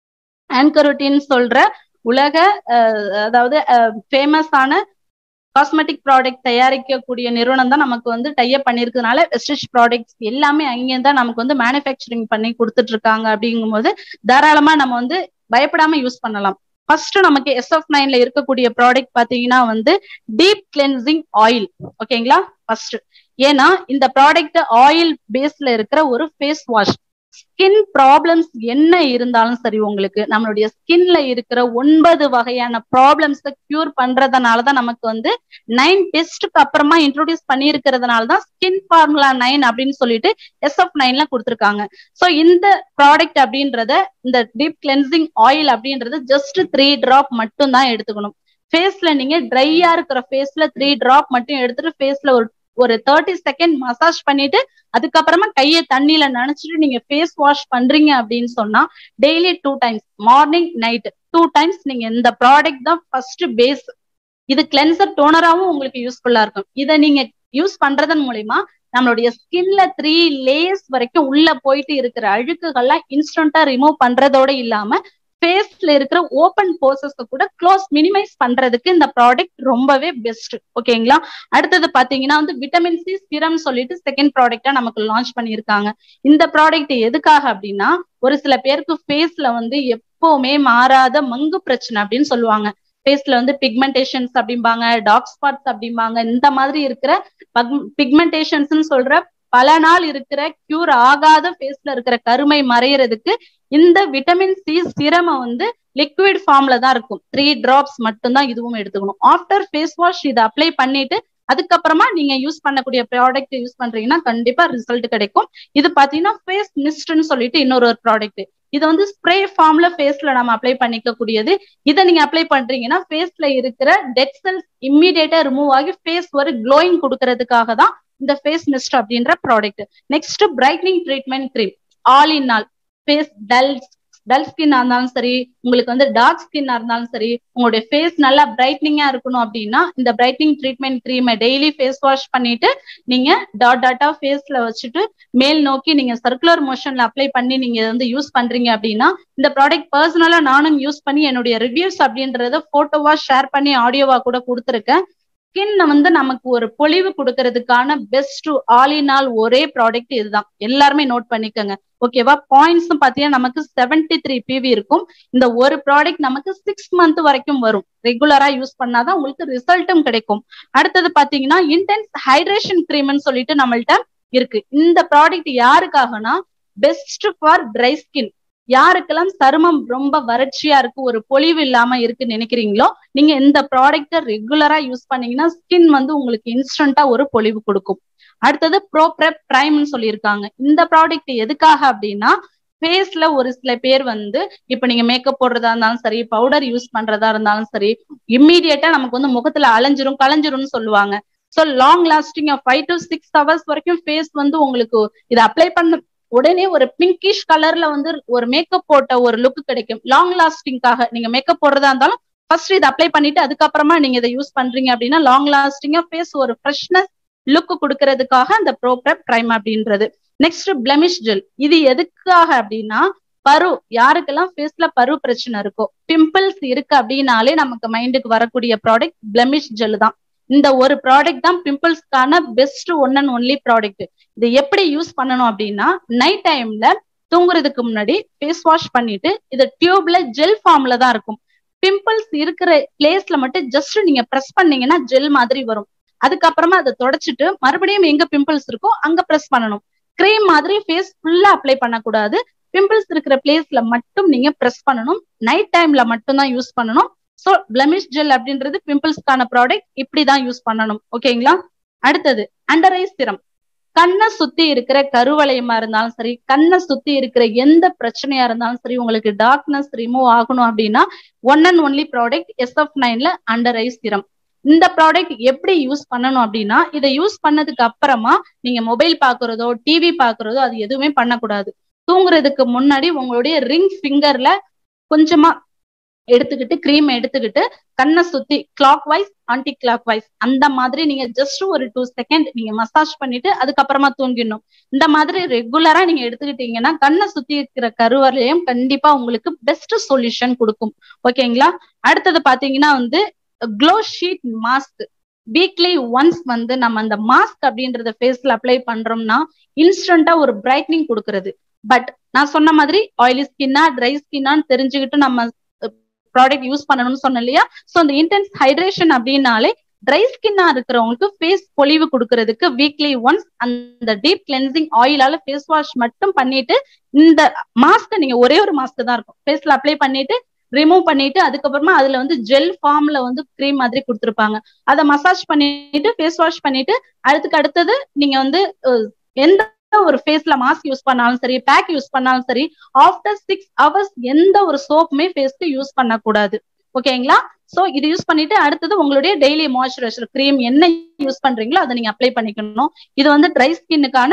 ஆன்கரோட்டின் சொல்ற உலக அதாவது ஃபேமஸான காஸ்மெட்டிக் ப்ராடக்ட் தயாரிக்கக்கூடிய நிறுவனம் தான் நமக்கு வந்து டைப் பண்ணிருக்கிறதுனால வெஸ்டிஷ் ப்ராடக்ட்ஸ் எல்லாமே அங்கே தான் நமக்கு வந்து மேனுஃபேக்சரிங் பண்ணி கொடுத்துட்டு இருக்காங்க அப்படிங்கும் போது தாராளமா நம்ம வந்து பயப்படாம யூஸ் பண்ணலாம் ஃபர்ஸ்ட் நமக்கு எஸ்எஃப் நைன்ல இருக்கக்கூடிய ப்ராடக்ட் பாத்தீங்கன்னா வந்து டீப் கிளென்சிங் ஆயில் ஓகேங்களா ஃபர்ஸ்ட் ஏன்னா இந்த ப்ராடக்ட் ஆயில் பேஸ்ல இருக்கிற ஒரு ஃபேஸ் வாஷ் ஸ்கின் ப்ராப்ளம்ஸ் என்ன இருந்தாலும் சரி உங்களுக்கு நம்மளுடைய ஸ்கின்ல இருக்கிற ஒன்பது வகையான ப்ராப்ளம்ஸை கியூர் பண்றதுனாலதான் நமக்கு வந்து நைன் டெஸ்ட்டுக்கு அப்புறமா இன்ட்ரோடியூஸ் பண்ணியிருக்கிறதுனால தான் ஸ்கின் ஃபார்முலா நைன் அப்படின்னு சொல்லிட்டு எஸ்எஃப் நைன்ல கொடுத்துருக்காங்க ஸோ இந்த ப்ராடக்ட் அப்படின்றத இந்த டீப் கிளென்சிங் ஆயில் அப்படின்றது ஜஸ்ட் த்ரீ டிராப் மட்டும் தான் எடுத்துக்கணும் ஃபேஸ்ல நீங்க ட்ரையா இருக்கிற ஃபேஸ்ல த்ரீ டிராப் மட்டும் எடுத்துட்டு ஃபேஸ்ல ஒரு ஒரு தேர்ட்டி செகண்ட் மசாஜ் பண்ணிட்டு அதுக்கப்புறமா கையை தண்ணியில நினைச்சிட்டு நீங்க ஃபேஸ் வாஷ் பண்றீங்க அப்படின்னு சொன்னா daily two times morning night two times நீங்க இந்த ப்ராடக்ட் தான் ஃபர்ஸ்ட் பேஸ் இது கிளென்சர் டோனராகவும் உங்களுக்கு யூஸ்ஃபுல்லா இருக்கும் இதை நீங்க யூஸ் பண்றதன் மூலியமா நம்மளுடைய ஸ்கின்ல த்ரீ லேயர்ஸ் வரைக்கும் உள்ள போயிட்டு இருக்கிற அழுக்குகள்லாம் இன்ஸ்டன்டா ரிமூவ் பண்றதோட இல்லாம ஃபேஸ்ல இருக்கிற ஓப்பன் போர்சஸ் கூட க்ளோஸ் மினிமைஸ் பண்றதுக்கு இந்த ப்ராடக்ட் ரொம்பவே பெஸ்ட் ஓகேங்களா அடுத்தது பாத்தீங்கன்னா வந்து விட்டமின் சி சிரம் சொல்லிட்டு செகண்ட் ப்ராடக்டா நமக்கு லான்ச் பண்ணியிருக்காங்க இந்த ப்ராடக்ட் எதுக்காக அப்படின்னா ஒரு சில பேருக்கு ஃபேஸ்ல வந்து எப்பவுமே மாறாத மங்கு பிரச்சனை அப்படின்னு சொல்லுவாங்க ஃபேஸ்ல வந்து பிக்மெண்டேஷன்ஸ் அப்படிம்பாங்க டார்க் ஸ்பாட்ஸ் அப்படிம்பாங்க இந்த மாதிரி இருக்கிற பிக்மெண்டேஷன்ஸ் சொல்ற பல நாள் இருக்கிற கியூர் ஆகாத ஃபேஸ்ல இருக்கிற கருமை மறையறதுக்கு இந்த விட்டமின் சி சிரம வந்து லிக்விட் ஃபார்ம்ல தான் இருக்கும் த்ரீ டிராப்ஸ் மட்டும்தான் இதுவும் எடுத்துக்கணும் ஆஃப்டர் ஃபேஸ் வாஷ் இதை அப்ளை பண்ணிட்டு அதுக்கப்புறமா நீங்க யூஸ் பண்ணக்கூடிய ப்ராடக்ட் யூஸ் பண்றீங்கன்னா கண்டிப்பா ரிசல்ட் கிடைக்கும் இது பாத்தீங்கன்னா ஃபேஸ் மிஸ்ட்னு சொல்லிட்டு இன்னொரு ஒரு ப்ராடக்ட் இது வந்து ஸ்ப்ரே ஃபார்ம்ல ஃபேஸ்ல நம்ம அப்ளை பண்ணிக்க கூடியது இதை நீங்க அப்ளை பண்றீங்கன்னா ஃபேஸ்ல இருக்கிற டெட் செல்ஸ் இம்மிடியேட்டா ரிமூவ் ஆகி ஃபேஸ் ஒரு க்ளோயிங் கொடுக்கறதுக்காக தான் இந்த ஃபேஸ் மிஸ்ட் அப்படின்ற product next brightening treatment cream all in all face dull dull ஸ்கின்னா இருந்தாலும் சரி உங்களுக்கு வந்து டார்க் ஸ்கின்னா இருந்தாலும் சரி உங்களுடைய ஃபேஸ் நல்லா பிரைட்னிங்கா இருக்கணும் அப்படின்னா இந்த பிரைட்னிங் ட்ரீட்மெண்ட் க்ரீமை டெய்லி ஃபேஸ் வாஷ் பண்ணிட்டு நீங்க டாட் டாட்டா ஃபேஸ்ல வச்சுட்டு மேல் நோக்கி நீங்க சர்க்குலர் மோஷன்ல அப்ளை பண்ணி நீங்க வந்து யூஸ் பண்றீங்க அப்படின்னா இந்த ப்ராடக்ட் பர்சனலா நானும் யூஸ் பண்ணி என்னுடைய ரிவ்யூஸ் அப்படின்றத போட்டோவா ஷேர் பண்ணி ஆடியோவா கூட கொடுத்துருக்கேன் ஸ்கின் வந்து நமக்கு ஒரு பொலிவு கொடுக்கறதுக்கான பெஸ்ட் ஆல் இன் ஆல் ஒரே ப்ராடக்ட் இதுதான் எல்லாருமே நோட் பண்ணிக்கோங்க ஓகேவா பாயிண்ட்ஸ் பாத்தீங்கன்னா நமக்கு செவன்டி த்ரீ பிவி இருக்கும் இந்த ஒரு ப்ராடக்ட் நமக்கு சிக்ஸ் மந்த் வரைக்கும் வரும் ரெகுலரா யூஸ் பண்ணாதான் உங்களுக்கு ரிசல்ட்டும் கிடைக்கும் அடுத்தது பாத்தீங்கன்னா இன்டென்ஸ் ஹைட்ரேஷன் க்ரீம்னு சொல்லிட்டு நம்மள்ட்ட இருக்கு இந்த ப்ராடக்ட் யாருக்காகனா பெஸ்ட் ஃபார் ட்ரை ஸ்கின் யாருக்கெல்லாம் சருமம் ரொம்ப வறட்சியா இருக்கு ஒரு பொலிவு இல்லாம இருக்குன்னு நினைக்கிறீங்களோ நீங்க இந்த ப்ராடக்ட ரெகுலரா யூஸ் பண்ணீங்கன்னா ஸ்கின் வந்து உங்களுக்கு இன்ஸ்டன்டா ஒரு பொலிவு கொடுக்கும் அடுத்தது ப்ரோ ப்ரெப் பிரைம்னு சொல்லியிருக்காங்க இந்த ப்ராடக்ட் எதுக்காக அப்படின்னா ஃபேஸ்ல ஒரு சில பேர் வந்து இப்ப நீங்க மேக்கப் போடுறதா இருந்தாலும் சரி பவுடர் யூஸ் பண்றதா இருந்தாலும் சரி இம்மீடியட்டா நமக்கு வந்து முகத்துல அலைஞ்சிரும் கலைஞ்சிரும்னு சொல்லுவாங்க so long lasting five to six hours வரைக்கும் ஃபேஸ் வந்து உங்களுக்கு இதை அப்ளை பண்ண உடனே ஒரு பிங்கிஷ் கலர்ல வந்து ஒரு மேக்கப் போட்ட ஒரு லுக் கிடைக்கும் லாங் லாஸ்டிங்காக நீங்க மேக்கப் போடுறதா இருந்தாலும் ஃபர்ஸ்ட் இதை அப்ளை பண்ணிட்டு அதுக்கப்புறமா நீங்க இதை யூஸ் பண்றீங்க அப்படின்னா லாங் லாஸ்டிங்கா ஃபேஸ் ஒரு ஃப்ரெஷ்னஸ் லுக் கொடுக்கறதுக்காக அந்த ப்ரோ ப்ரெப் பிரைம் அப்படின்றது நெக்ஸ்ட் பிளமிஷ் ஜெல் இது எதுக்காக அப்படின்னா பரு யாருக்கெல்லாம் ஃபேஸ்ல பரு பிரச்சனை இருக்கோ பிம்பிள்ஸ் இருக்கு அப்படின்னாலே நமக்கு மைண்டுக்கு வரக்கூடிய ப்ராடக்ட் பிளமிஷ் ஜெல் தான் இந்த ஒரு ப்ராடக்ட் தான் பிம்பிள்ஸ்க்கான best one and only product இதை எப்படி யூஸ் பண்ணணும் அப்படின்னா நைட் டைம்ல தூங்குறதுக்கு முன்னாடி ஃபேஸ் வாஷ் பண்ணிட்டு இது டியூப்ல ஜெல் ஃபார்ம்ல தான் இருக்கும் பிம்பிள்ஸ் இருக்கிற பிளேஸ்ல மட்டும் ஜஸ்ட் நீங்க ப்ரெஸ் பண்ணீங்கன்னா ஜெல் மாதிரி வரும் அதுக்கப்புறமா அதை தொடச்சிட்டு மறுபடியும் எங்க பிம்பிள்ஸ் இருக்கோ அங்க ப்ரெஸ் பண்ணணும் கிரீம் மாதிரி ஃபேஸ் ஃபுல்லா அப்ளை பண்ணக்கூடாது பிம்பிள்ஸ் இருக்கிற பிளேஸ்ல மட்டும் நீங்க ப்ரெஸ் பண்ணணும் நைட் டைம்ல மட்டும் தான் யூஸ் பண்ணணும் ஸோ பிளமிஷ் ஜெல் அப்படின்றது பிம்பிள்ஸ்க்கான ப்ராடக்ட் இப்படிதான் யூஸ் பண்ணணும் ஓகேங்களா அடுத்தது அண்டர் ஐ சிரம் கண்ணை சுத்தி இருக்கிற கருவளையமா இருந்தாலும் சரி கண்ணை சுத்தி இருக்கிற எந்த பிரச்சனையா இருந்தாலும் சரி உங்களுக்கு டார்க்னஸ் ரிமூவ் ஆகணும் அப்படின்னா one and only product S F நைன்ல அண்டர் ஐ சிரம் இந்த ப்ராடக்ட் எப்படி யூஸ் பண்ணணும் அப்படின்னா இதை யூஸ் பண்ணதுக்கு அப்புறமா நீங்க மொபைல் பாக்குறதோ டிவி பாக்குறதோ அது எதுவுமே பண்ணக்கூடாது தூங்குறதுக்கு முன்னாடி உங்களுடைய ரிங் ஃபிங்கர்ல கொஞ்சமா எடுத்துக்கிட்டு கிரீம் எடுத்துக்கிட்டு கண்ணை சுத்தி clockwise anticlockwise அந்த மாதிரி நீங்க ஜஸ்ட் ஒரு டூ செகண்ட் நீங்க மசாஜ் பண்ணிட்டு அதுக்கப்புறமா தூங்கிடணும் இந்த மாதிரி ரெகுலரா நீங்க எடுத்துக்கிட்டீங்கன்னா கண்ணை சுத்தி இருக்கிற கருவறையும் கண்டிப்பா உங்களுக்கு பெஸ்ட் சொல்யூஷன் கொடுக்கும் ஓகேங்களா அடுத்தது பாத்தீங்கன்னா வந்து glow sheet mask weekly once வந்து நம்ம அந்த மாஸ்க் அப்படின்றத ஃபேஸ்ல அப்ளை பண்றோம்னா இன்ஸ்டன்டா ஒரு பிரைட்னிங் கொடுக்கறது பட் நான் சொன்ன மாதிரி ஆயிலி ஸ்கின்னா ட்ரை ஸ்கின்னான்னு தெரிஞ்சுக்கிட்டு நம்ம ப்ராடக்ட் யூஸ் பண்ணணும்னு சொன்னேன் இல்லையா ஸோ அந்த இன்டென்ஸ் ஹைட்ரேஷன் அப்படின்னாலே ட்ரை ஸ்கின்னா இருக்கிறவங்களுக்கு ஃபேஸ் பொலிவு கொடுக்கறதுக்கு வீக்லி ஒன்ஸ் அந்த டீப் கிளென்சிங் ஆயிலால ஃபேஸ் வாஷ் மட்டும் பண்ணிட்டு இந்த மாஸ்க் நீங்க ஒரே ஒரு மாஸ்க் தான் இருக்கும் ஃபேஸ்ல அப்ளை பண்ணிட்டு ரிமூவ் பண்ணிட்டு அதுக்கப்புறமா அதுல வந்து ஜெல் ஃபார்ம்ல வந்து கிரீம் மாதிரி கொடுத்துருப்பாங்க அதை மசாஜ் பண்ணிட்டு ஃபேஸ் வாஷ் பண்ணிட்டு அதுக்கு அடுத்தது நீங்க வந்து எந்த ஒரு ஃபேஸ்ல மாஸ்க் யூஸ் பண்ணாலும் சரி பேக் யூஸ் பண்ணாலும் சரி ஆஃப்டர் சிக்ஸ் ஹவர்ஸ் எந்த ஒரு சோப்புமே ஃபேஸ்க்கு யூஸ் பண்ணக்கூடாது ஓகேங்களா சோ இது யூஸ் பண்ணிட்டு அடுத்தது உங்களுடைய டெய்லி மாய்ஸ்சரைசர் கிரீம் என்ன யூஸ் பண்றீங்களோ அதை நீங்க அப்ளை பண்ணிக்கணும் இது வந்து ட்ரை ஸ்கின்னுக்கான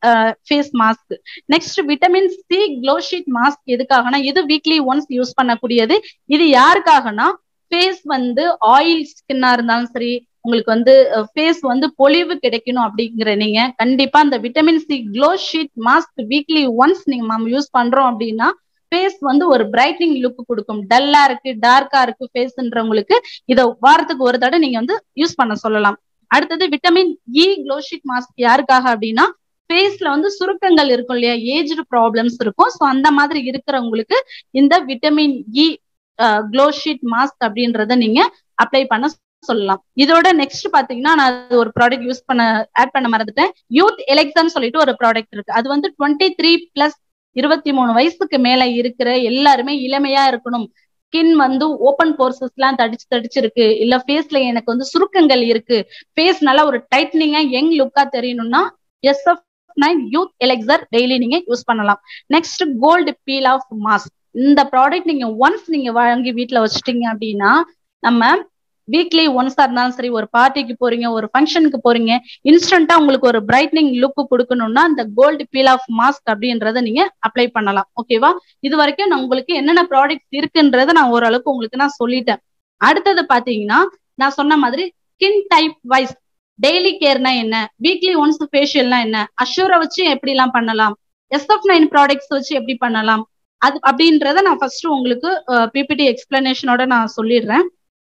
face mask next vitamin C glow sheet mask எதுக்காகனா இது வீக்லி ஒன்ஸ் யூஸ் பண்ணக்கூடியது இது யாருக்காகனா ஃபேஸ் வந்து ஆயில் ஸ்கின்னா இருந்தாலும் சரி உங்களுக்கு வந்து ஃபேஸ் வந்து பொலிவு கிடைக்கணும் அப்படிங்கிற நீங்க கண்டிப்பா இந்த vitamin C glow sheet mask weekly once நீங்க நம்ம யூஸ் பண்றோம் அப்படின்னா ஃபேஸ் வந்து ஒரு பிரைட்னிங் லுக் கொடுக்கும் டல்லா இருக்கு டார்க்கா இருக்கு ஃபேஸ்ன்றவங்களுக்கு இதை வாரத்துக்கு ஒரு தடவை நீங்க வந்து யூஸ் பண்ண சொல்லலாம் அடுத்தது vitamin E glow sheet mask யாருக்காக அப்படின்னா ஃபேஸ்ல வந்து சுருக்கங்கள் இருக்கும் இல்லையா ஏஜ்டு ப்ராப்ளம்ஸ் இருக்கும் ஸோ அந்த மாதிரி இருக்கிறவங்களுக்கு இந்த vitamin E glow sheet mask அப்படின்றத நீங்க அப்ளை பண்ண சொல்லலாம் இதோட நெக்ஸ்ட் பாத்தீங்கன்னா நான் ஒரு ப்ராடக்ட் யூஸ் பண்ண ஆட் பண்ண மறந்துட்டேன் யூத் எலெக்ஸான்னு சொல்லிட்டு ஒரு ப்ராடக்ட் இருக்கு அது வந்து டுவெண்ட்டி த்ரீ பிளஸ் இருபத்தி மூணு வயசுக்கு மேல இருக்கிற எல்லாருமே இளமையா இருக்கணும் ஸ்கின் வந்து ஓப்பன் போர்சஸ் எல்லாம் தடிச்சு தடிச்சிருக்கு இல்ல ஃபேஸ்ல எனக்கு வந்து சுருக்கங்கள் இருக்கு ஃபேஸ் நல்லா ஒரு டைட்னிங்கா யங் லுக்கா தெரியணும்னா SF nine youth elixir daily நீங்க யூஸ் பண்ணலாம் next gold peel off mask இந்த ப்ராடக்ட் நீங்க ஒன்ஸ் நீங்க வாங்கி வீட்டுல வச்சுட்டீங்க அப்படின்னா நம்ம வீக்லி ஒன்ஸா இருந்தாலும் சரி ஒரு பார்ட்டிக்கு போறீங்க ஒரு ஃபங்க்ஷனுக்கு போறீங்க இன்ஸ்டன்டா உங்களுக்கு ஒரு பிரைட்னிங் லுக் கொடுக்கணும்னா இந்த கோல்டு பீல் ஆஃப் மாஸ்க் அப்படின்றத நீங்க அப்ளை பண்ணலாம் ஓகேவா இது வரைக்கும் நான் உங்களுக்கு என்னென்ன ப்ராடக்ட்ஸ் இருக்குன்றத நான் ஓரளவுக்கு உங்களுக்கு நான் சொல்லிட்டேன் அடுத்தது பாத்தீங்கன்னா நான் சொன்ன மாதிரி ஸ்கின் டைப் வைஸ் டெய்லி கேர்னா என்ன வீக்லி ஒன்ஸ் ஃபேஷியல்னா என்ன அஷூரை வச்சு எப்படி எல்லாம் பண்ணலாம் எஸ்எஃப் நைன் ப்ராடக்ட்ஸ் வச்சு எப்படி பண்ணலாம் அது அப்படின்றத நான் ஃபர்ஸ்ட் உங்களுக்கு பிபிடி எக்ஸ்பிளனேஷனோட நான் சொல்லிடுறேன்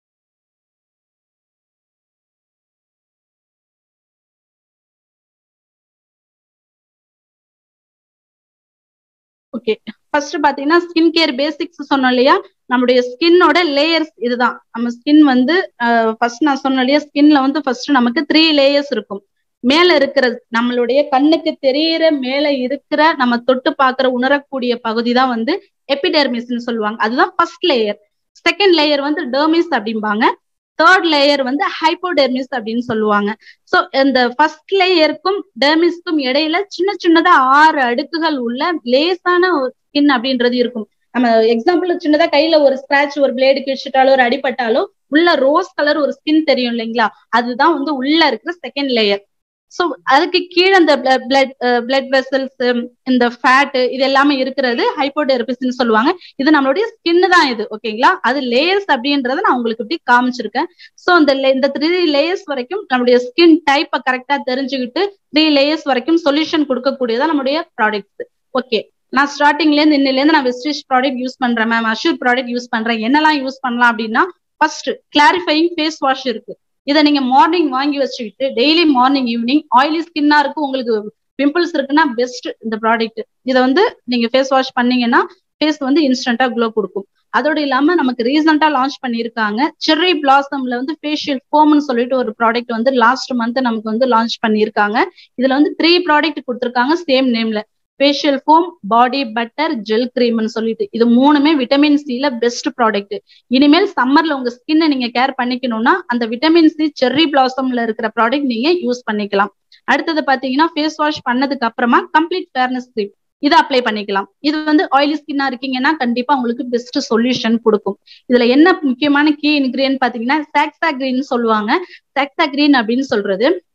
ஓகே ஃபர்ஸ்ட் பாத்தீங்கன்னா ஸ்கின் கேர் பேசிக்ஸ் சொன்னோம் இல்லையா நம்மளுடைய ஸ்கின்னோட லேயர்ஸ் இதுதான் நம்ம ஸ்கின் வந்து ஃபர்ஸ்ட் நான் சொன்ன இல்லையா ஸ்கின்ல வந்து ஃபர்ஸ்ட் நமக்கு த்ரீ லேயர்ஸ் இருக்கும் மேல இருக்கிற நம்மளுடைய கண்ணுக்கு தெரியற மேல இருக்கிற நம்ம தொட்டு பாக்குற உணரக்கூடிய பகுதி தான் வந்து எபிடெர்மிஸ்ன்னு சொல்லுவாங்க அதுதான் ஃபர்ஸ்ட் லேயர் செகண்ட் லேயர் வந்து டெர்மிஸ் அப்படிம்பாங்க தேர்ட் லேயர் வந்து ஹைப்போடெர்மிஸ் அப்படின்னு சொல்லுவாங்க சோ இந்த ஃபர்ஸ்ட் லேயருக்கும் டெர்மிஸ்க்கும் இடையில சின்ன சின்னதா ஆறு அடுக்குகள் உள்ள லேசான ஸ்கின் அப்படின்றது இருக்கும் நம்ம எக்ஸாம்பிள் சின்னதா கையில ஒரு ஸ்கிராச் ஒரு பிளேடு கிழிச்சிட்டாலோ ஒரு அடிபட்டாலோ உள்ள ரோஸ் கலர் ஒரு ஸ்கின் தெரியும் இல்லைங்களா அதுதான் வந்து உள்ள இருக்கிற செகண்ட் லேயர் ஸோ அதுக்கு கீழே அந்த பிளட் பிளட் வெசல்ஸ் இந்த ஃபேட் இது எல்லாமே இருக்கிறது ஹைப்போடெரபிஸ்ன்னு சொல்லுவாங்க இது நம்மளுடைய ஸ்கின்னு தான் இது ஓகேங்களா அது லேயர்ஸ் அப்படின்றத நான் உங்களுக்கு இப்படி காமிச்சிருக்கேன் ஸோ இந்த இந்த த்ரீ லேயர்ஸ் வரைக்கும் நம்மளுடைய ஸ்கின் டைப்பை கரெக்டா தெரிஞ்சுக்கிட்டு த்ரீ லேயர்ஸ் வரைக்கும் சொல்யூஷன் கொடுக்கக்கூடியதான் நம்மளுடைய ப்ராடக்ட்ஸ் ஓகே நான் ஸ்டார்டிங்ல இருந்து இன்னிலேருந்து நான் வெஸ்டிஷ் ப்ராடக்ட் யூஸ் பண்றேன் மேம் அஷூர் ப்ராடக்ட் யூஸ் பண்றேன் என்னெல்லாம் யூஸ் பண்ணலாம் அப்படின்னா ஃபர்ஸ்ட் கிளாரிஃபைங் ஃபேஸ் வாஷ் இருக்கு இதை நீங்க மார்னிங் வாங்கி வச்சுக்கிட்டு டெய்லி மார்னிங் ஈவினிங் ஆயிலி ஸ்கின்னா இருக்கு உங்களுக்கு பிம்பிள்ஸ் இருக்குன்னா பெஸ்ட் இந்த ப்ராடக்ட் இதை வந்து நீங்க ஃபேஸ் வாஷ் பண்ணீங்கன்னா ஃபேஸ் வந்து இன்ஸ்டன்டா க்ளோ கொடுக்கும் அதோட இல்லாம நமக்கு ரீசெண்டா லான்ச் பண்ணிருக்காங்க செர்ரி பிளாசம்ல வந்து ஃபேஷியல் ஃபோம்னு சொல்லிட்டு ஒரு ப்ராடக்ட் வந்து லாஸ்ட் மந்த் நமக்கு வந்து லான்ச் பண்ணிருக்காங்க இதுல வந்து த்ரீ ப்ராடக்ட் கொடுத்துருக்காங்க சேம் நேம்ல facial foam body butter gel கிரீம்னு சொல்லிட்டு இது மூணுமே விட்டமின் சில பெஸ்ட் ப்ராடக்ட் இனிமேல் சம்மர்ல உங்க ஸ்கின்னை நீங்க கேர் பண்ணிக்கணும்னா அந்த விட்டமின் சி செர்ரி பிளாசம்ல இருக்கிற ப்ராடக்ட் நீங்க யூஸ் பண்ணிக்கலாம் அடுத்தது பாத்தீங்கன்னா ஃபேஸ் வாஷ் பண்ணதுக்கு அப்புறமா கம்ப்ளீட் ஃபேர்னஸ் கிரீம் இதை அப்ளை பண்ணிக்கலாம் இது வந்து ஆயிலி ஸ்கின்னா இருக்கீங்கன்னா கண்டிப்பா உங்களுக்கு பெஸ்ட் சொல்யூஷன் கொடுக்கும் இதுல என்ன முக்கியமான கீ இன்கிரியன்ட் பாத்தீங்கன்னா சாக்ஸா கிரீன் சொல்லுவாங்க சாக்ஸா கிரீன் அப்படின்னு சொல்றது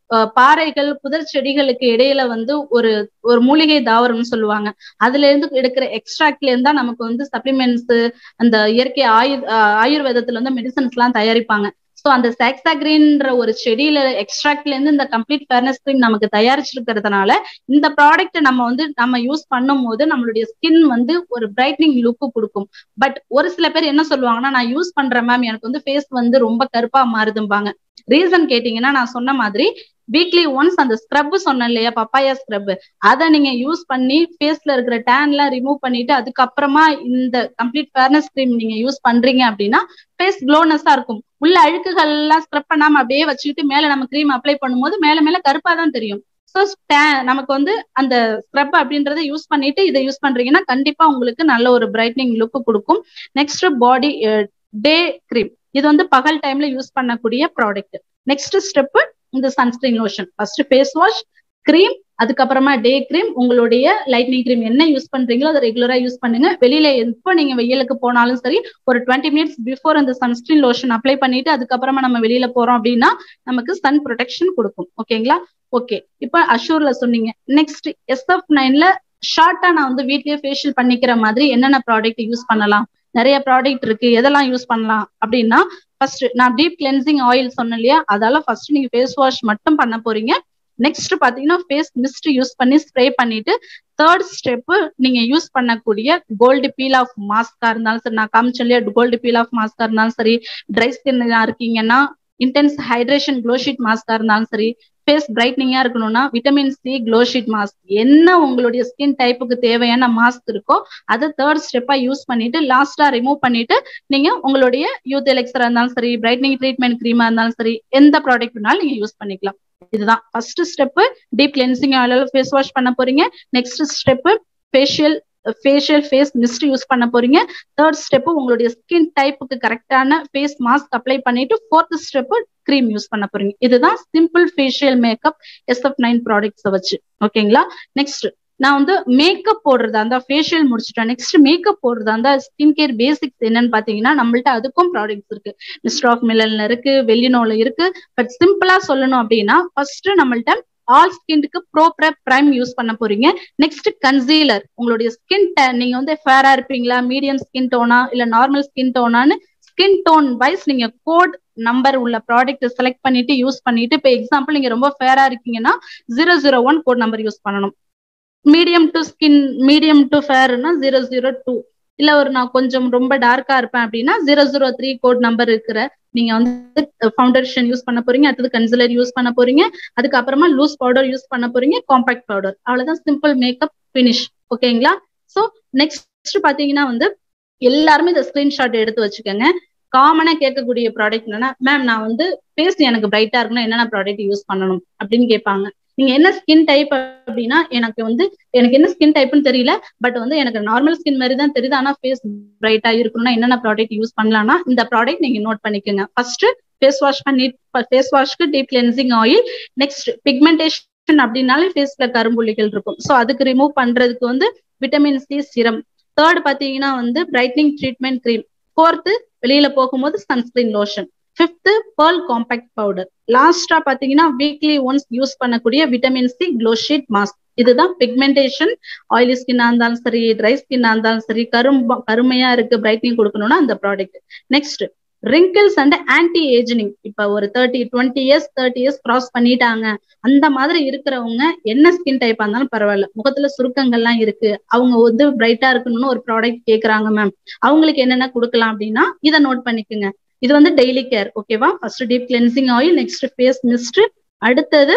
அஹ், பாறைகள் புதர் செடிகளுக்கு இடையில வந்து ஒரு ஒரு மூலிகை தாவரம்னு சொல்லுவாங்க அதுல இருந்து எடுக்கிற எக்ஸ்ட்ராக்ட்ல இருந்தா நமக்கு வந்து சப்ளிமெண்ட்ஸ் அந்த இயற்கை ஆயுர் அஹ், ஆயுர்வேதத்துல வந்து மெடிசன்ஸ் எல்லாம் தயாரிப்பாங்க சோ அந்த சாக்ஸாகிரீன்ற ஒரு செடியில எக்ஸ்ட்ராக்ட்ல இருந்து இந்த கம்ப்ளீட் ஃபேர்னஸ் கிரீம் நமக்கு தயாரிச்சிருக்கிறதுனால இந்த ப்ராடக்ட் நம்ம வந்து நம்ம யூஸ் பண்ணும் போது நம்மளுடைய ஸ்கின் வந்து ஒரு பிரைட்னிங் லுக்கு கொடுக்கும் பட் ஒரு சில பேர் என்ன சொல்லுவாங்கன்னா நான் யூஸ் பண்றேன் மேம் எனக்கு வந்து ஃபேஸ் வந்து ரொம்ப கருப்பா மாறுதும்பாங்க ரீசன் கேட்டீங்கன்னா நான் சொன்ன மாதிரி வீக்லி ஒன்ஸ் அந்த ஸ்க்ரப் சொன்னேன் இல்லையா பப்பாயா ஸ்க்ரப் அதை நீங்க யூஸ் பண்ணி ஃபேஸ்ல இருக்கிற டேன் எல்லாம் ரிமூவ் பண்ணிட்டு அதுக்கப்புறமா இந்த கம்ப்ளீட் ஃபேர்னஸ் கிரீம் நீங்க யூஸ் பண்றீங்க அப்படின்னா ஃபேஸ் க்ளோனஸா இருக்கும் உள்ள அழுக்குகள் எல்லாம் ஸ்க்ரப் பண்ணாம அப்படியே வச்சுக்கிட்டு மேல நம்ம கிரீம் அப்ளை பண்ணும்போது மேல மேல கருப்பா தான் தெரியும் ஸோ நமக்கு வந்து அந்த ஸ்க்ரப் அப்படின்றத யூஸ் பண்ணிட்டு இதை யூஸ் பண்றீங்கன்னா கண்டிப்பா உங்களுக்கு நல்ல ஒரு பிரைட்னிங் லுக் கொடுக்கும் நெக்ஸ்ட் பாடி டே கிரீம் இது வந்து பகல் டைம்ல யூஸ் பண்ணக்கூடிய ப்ராடக்ட் நெக்ஸ்ட் ஸ்டெப் இந்த sunscreen lotion first face wash cream அதுக்கப்புறமா டே கிரீம் உங்களுடைய லைட்னிங் கிரீம் என்ன யூஸ் பண்றீங்களோ அதை ரெகுலரா யூஸ் பண்ணுங்க வெளியில எப்போ நீங்க வெயிலுக்கு போனாலும் சரி ஒரு டுவெண்ட்டி மினிட்ஸ் பிஃபோர் அந்த சன்ஸ்கிரீன் லோஷன் அப்ளை பண்ணிட்டு அதுக்கப்புறமா நம்ம வெளியில போறோம் அப்படின்னா நமக்கு சன் ப்ரொடெக்ஷன் கொடுக்கும் ஓகேங்களா ஓகே இப்போ அஷூர்ல சொன்னீங்க நெக்ஸ்ட் எஸ்எஃப் நைன்ல ஷார்ட்டா நான் வந்து வீட்லயே ஃபேஷியல் பண்ணிக்கிற மாதிரி என்னென்ன ப்ராடக்ட் யூஸ் பண்ணலாம் நிறைய ப்ராடக்ட் இருக்கு எதெல்லாம் யூஸ் பண்ணலாம் அப்படின்னா ஃபர்ஸ்ட் நான் டீப் கிளென்சிங் ஆயில் சொன்னேன் இல்லையா அதால ஃபர்ஸ்ட் நீங்க ஃபேஸ் வாஷ் மட்டும் பண்ண போறீங்க நெக்ஸ்ட் பாத்தீங்கன்னா ஃபேஸ் மிஸ்ட் யூஸ் பண்ணி ஸ்ப்ரே பண்ணிட்டு தேர்ட் ஸ்டெப் நீங்க யூஸ் பண்ணக்கூடிய கோல்டு பீல் ஆஃப் மாஸ்கா இருந்தாலும் சரி நான் காமிச்சேன் இல்லையா கோல்டு பீல் ஆஃப் மாஸ்கா இருந்தாலும் சரி ட்ரை ஸ்கின் இருக்கீங்கன்னா இன்டென்ஸ் ஹைட்ரேஷன் க்ளோ ஷீட் மாஸ்கா இருந்தாலும் சரி ஃபேஸ் பிரைட்னிங்கா இருக்கணும்னா vitamin C glow sheet mask என்ன உங்களுடைய ஸ்கின் டைப்புக்கு தேவையான மாஸ்க் இருக்கோ அதை தேர்ட் ஸ்டெப்பா யூஸ் பண்ணிட்டு லாஸ்டா ரிமூவ் பண்ணிட்டு நீங்க உங்களுடைய யூத் எலெக்சரா இருந்தாலும் சரி பிரைட்னிங் ட்ரீட்மெண்ட் கிரீமா இருந்தாலும் சரி எந்த ப்ராடக்ட் வேணாலும் நீங்க யூஸ் பண்ணிக்கலாம் இதுதான் first step deep cleansing oil face wash பண்ண போறீங்க next step facial facial face mist use பண்ண போறீங்க தேர்ட் ஸ்டெப் உங்களுடைய ஸ்கின் டைப்புக்கு கரெக்டான ஃபேஸ் மாஸ்க் அப்ளை பண்ணிட்டு ஃபோர்த் ஸ்டெப் க்ரீம் யூஸ் பண்ண போறீங்க இதுதான் simple facial makeup SF nine ப்ராடக்ட்ஸை வச்சு ஓகேங்களா நெக்ஸ்ட் நான் வந்து மேக்கப் போடுறதா இருந்தா ஃபேஷியல் முடிச்சுட்டேன் நெக்ஸ்ட் மேக்கப் போடுறதா இருந்தா ஸ்கின் கேர் பேசிக்ஸ் என்னன்னு பாத்தீங்கன்னா நம்மள்ட்ட அதுக்கும் ப்ராடக்ட்ஸ் இருக்கு மிஸ்டர் ஆஃப் மில்லன்ல இருக்கு வெள்ளினோல இருக்கு பட் சிம்பிளா சொல்லணும் அப்படின்னா ஃபர்ஸ்ட் நம்மள்ட்ட ஆல் ஸ்கின்னுக்கு ப்ரோ ப்ரெப் பிரைம் யூஸ் பண்ண போறீங்க நெக்ஸ்ட் கன்சீலர் உங்களுடைய ஸ்கின் நீங்க வந்து ஃபேரா இருப்பீங்களா மீடியம் ஸ்கின் டோனா இல்ல நார்மல் ஸ்கின் டோனான்னு ஸ்கின் டோன் வைஸ் நீங்க கோட் நம்பர் உள்ள ப்ராடக்ட் செலக்ட் பண்ணிட்டு யூஸ் பண்ணிட்டு இப்போ எக்ஸாம்பிள் நீங்க ரொம்ப ஃபேரா இருக்கீங்கன்னா zero zero one code number use பண்ணணும் medium to skin medium to ஃபேர்னா ஜீரோ ஜீரோ டூ இல்ல ஒரு நான் கொஞ்சம் ரொம்ப டார்க்கா இருப்பேன் அப்படின்னா zero zero three code number இருக்கிற நீங்க வந்து ஃபவுண்டேஷன் யூஸ் பண்ண போறீங்க அடுத்தது கன்சிலர் யூஸ் பண்ண போறீங்க அதுக்கப்புறமா லூஸ் பவுடர் யூஸ் பண்ண போறீங்க காம்பாக்ட் பவுடர் அவ்வளவுதான் சிம்பிள் மேக்கப் பினிஷ் ஓகேங்களா சோ நெக்ஸ்ட் பாத்தீங்கன்னா வந்து எல்லாருமே இந்த ஸ்கிரீன்ஷாட் எடுத்து வச்சுக்கோங்க காமனா கேட்கக்கூடிய ப்ராடக்ட் என்னன்னா மேம் நான் வந்து ஃபேஸ் எனக்கு பிரைட்டா இருக்கணும் என்னென்ன ப்ராடக்ட் யூஸ் பண்ணணும் அப்படின்னு கேட்பாங்க நீங்க என்ன ஸ்கின் டைப் அப்படின்னா எனக்கு வந்து எனக்கு என்ன ஸ்கின் டைப்னு தெரியல பட் வந்து எனக்கு நார்மல் ஸ்கின் மாதிரி தான் தெரியுது ஆனா ஃபேஸ் பிரைட்டா இருக்கணும்னா என்னென்ன ப்ராடக்ட் யூஸ் பண்ணலாம்னா இந்த ப்ராடக்ட் நீங்க நோட் பண்ணிக்கோங்க ஃபர்ஸ்ட் ஃபேஸ் வாஷ் பண்ணி ஃபேஸ் வாஷ்க்கு deep cleansing oil next pigmentation அப்படின்னாலே ஃபேஸ்ல கரும்புள்ளிகள் இருக்கும் ஸோ அதுக்கு ரிமூவ் பண்றதுக்கு வந்து விட்டமின் சி சிரம் தேர்ட் பாத்தீங்கன்னா வந்து பிரைட்னிங் ட்ரீட்மெண்ட் கிரீம் ஃபோர்த்து வெளியில போகும்போது sunscreen lotion fifth pearl compact powder லாஸ்டா பாத்தீங்கன்னா வீக்லி ஒன்ஸ் யூஸ் பண்ணக்கூடிய vitamin C glow sheet mask இதுதான் பிக்மெண்டேஷன் ஆயிலி ஸ்கின்னா இருந்தாலும் சரி ட்ரை ஸ்கின்னா இருந்தாலும் சரி கரும் கருமையா இருக்கு பிரைட்னிங் கொடுக்கணும்னா அந்த product next wrinkles and anti ageing இப்ப ஒரு thirty twenty years thirty years cross பண்ணிட்டாங்க அந்த மாதிரி இருக்கிறவங்க என்ன ஸ்கின் டைப்பா இருந்தாலும் பரவாயில்ல முகத்துல சுருக்கங்கள்லாம் இருக்கு அவங்க வந்து பிரைட்டா இருக்கணும்னு ஒரு ப்ராடக்ட் கேக்குறாங்க மேம் அவங்களுக்கு என்னென்ன கொடுக்கலாம் அப்படின்னா இதை நோட் பண்ணிக்கோங்க இது வந்து டெய்லி கேர் ஓகேவா first deep cleansing oil next face mist அடுத்தது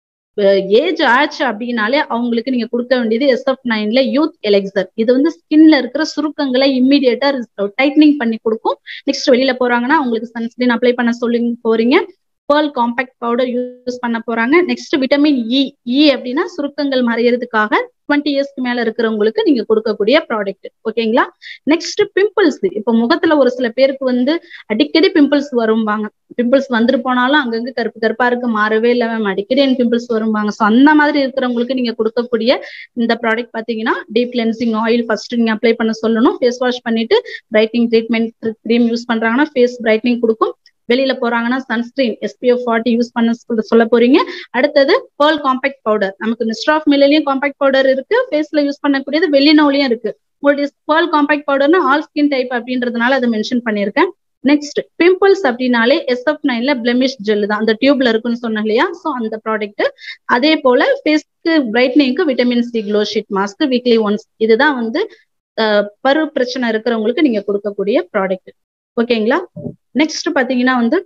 ஏஜ் ஆச்சு அப்படின்னாலே அவங்களுக்கு நீங்க கொடுக்க வேண்டியது எஸ்எஃப் நைன்ல யூத் எலெக்சர் இது வந்து ஸ்கின்ல இருக்கிற சுருக்கங்களை இம்மிடியேட்டா டைட்னிங் பண்ணி கொடுக்கும் நெக்ஸ்ட் வெளியில போறாங்கன்னா அவங்களுக்கு சன்ஸ்கிரீன் அப்ளை பண்ண சொல்லி போறீங்க பேர்ல் காம்பாக்ட் பவுடர் யூஸ் பண்ண போறாங்க நெக்ஸ்ட் விட்டமின் இ இ அப்படின்னா சுருக்கங்கள் மறையறதுக்காக டுவெண்ட்டி இயர்ஸ்க்கு மேல இருக்கிறவங்களுக்கு நீங்க கொடுக்கக்கூடிய ப்ராடக்ட் ஓகேங்களா நெக்ஸ்ட் பிம்பிள்ஸ் இப்போ முகத்துல ஒரு சில பேருக்கு வந்து அடிக்கடி பிம்பிள்ஸ் வரும்பாங்க பிம்பிள்ஸ் வந்துட்டு போனாலும் அங்கங்க கருப்பு கருப்பா இருக்கு மாறவே இல்லை மேம் அடிக்கடி என் பிம்பிள்ஸ் வரும்பாங்க ஸோ அந்த மாதிரி இருக்கிறவங்களுக்கு நீங்க கொடுக்கக்கூடிய இந்த ப்ராடக்ட் பாத்தீங்கன்னா டீப் கிளென்சிங் ஆயில் ஃபர்ஸ்ட் நீங்க அப்ளை பண்ண சொல்லணும் ஃபேஸ் வாஷ் பண்ணிட்டு பிரைட்னிங் ட்ரீட்மெண்ட் க்ரீம் யூஸ் பண்றாங்கன்னா ஃபேஸ் பிரைட்னிங் கொடுக்கும் வெளியில போறாங்கன்னா சன்ஸ்கிரீன் எஸ்பிஎஃப் ஃபார்ட்டி யூஸ் பண்ண சொல்ல- சொல்ல போறீங்க அடுத்தது பேர்ல் காம்பாக்ட் பவுடர் நமக்கு மிஸ்டர் ஆஃப் மில்லையும் காம்பாக்ட் பவுடர் இருக்கு ஃபேஸ்ல யூஸ் பண்ணக்கூடியது வெள்ளினோலையும் இருக்கு உங்களுடைய பேர்ல் காம்பாக்ட் பவுடர்னா ஆல் ஸ்கின் டைப் அப்படின்றதுனால அதை மென்ஷன் பண்ணியிருக்கேன் நெக்ஸ்ட் பிம்பிள்ஸ் அப்படின்னாலே எஸ்எஃப் நைன்ல பிளெமிஷ் ஜெல் தான் அந்த டியூப்ல இருக்குன்னு சொன்னேன் இல்லையா ஸோ அந்த ப்ராடக்ட் அதே போல ஃபேஸ்க்கு பிரைட்னிங்க்கு vitamin C glow sheet mask weekly once இதுதான் வந்து அஹ், பரு பிரச்சனை இருக்கிறவங்களுக்கு நீங்க கொடுக்கக்கூடிய ப்ராடக்ட் ஓகேங்களா நெக்ஸ்ட் பாத்தீங்கன்னா வந்து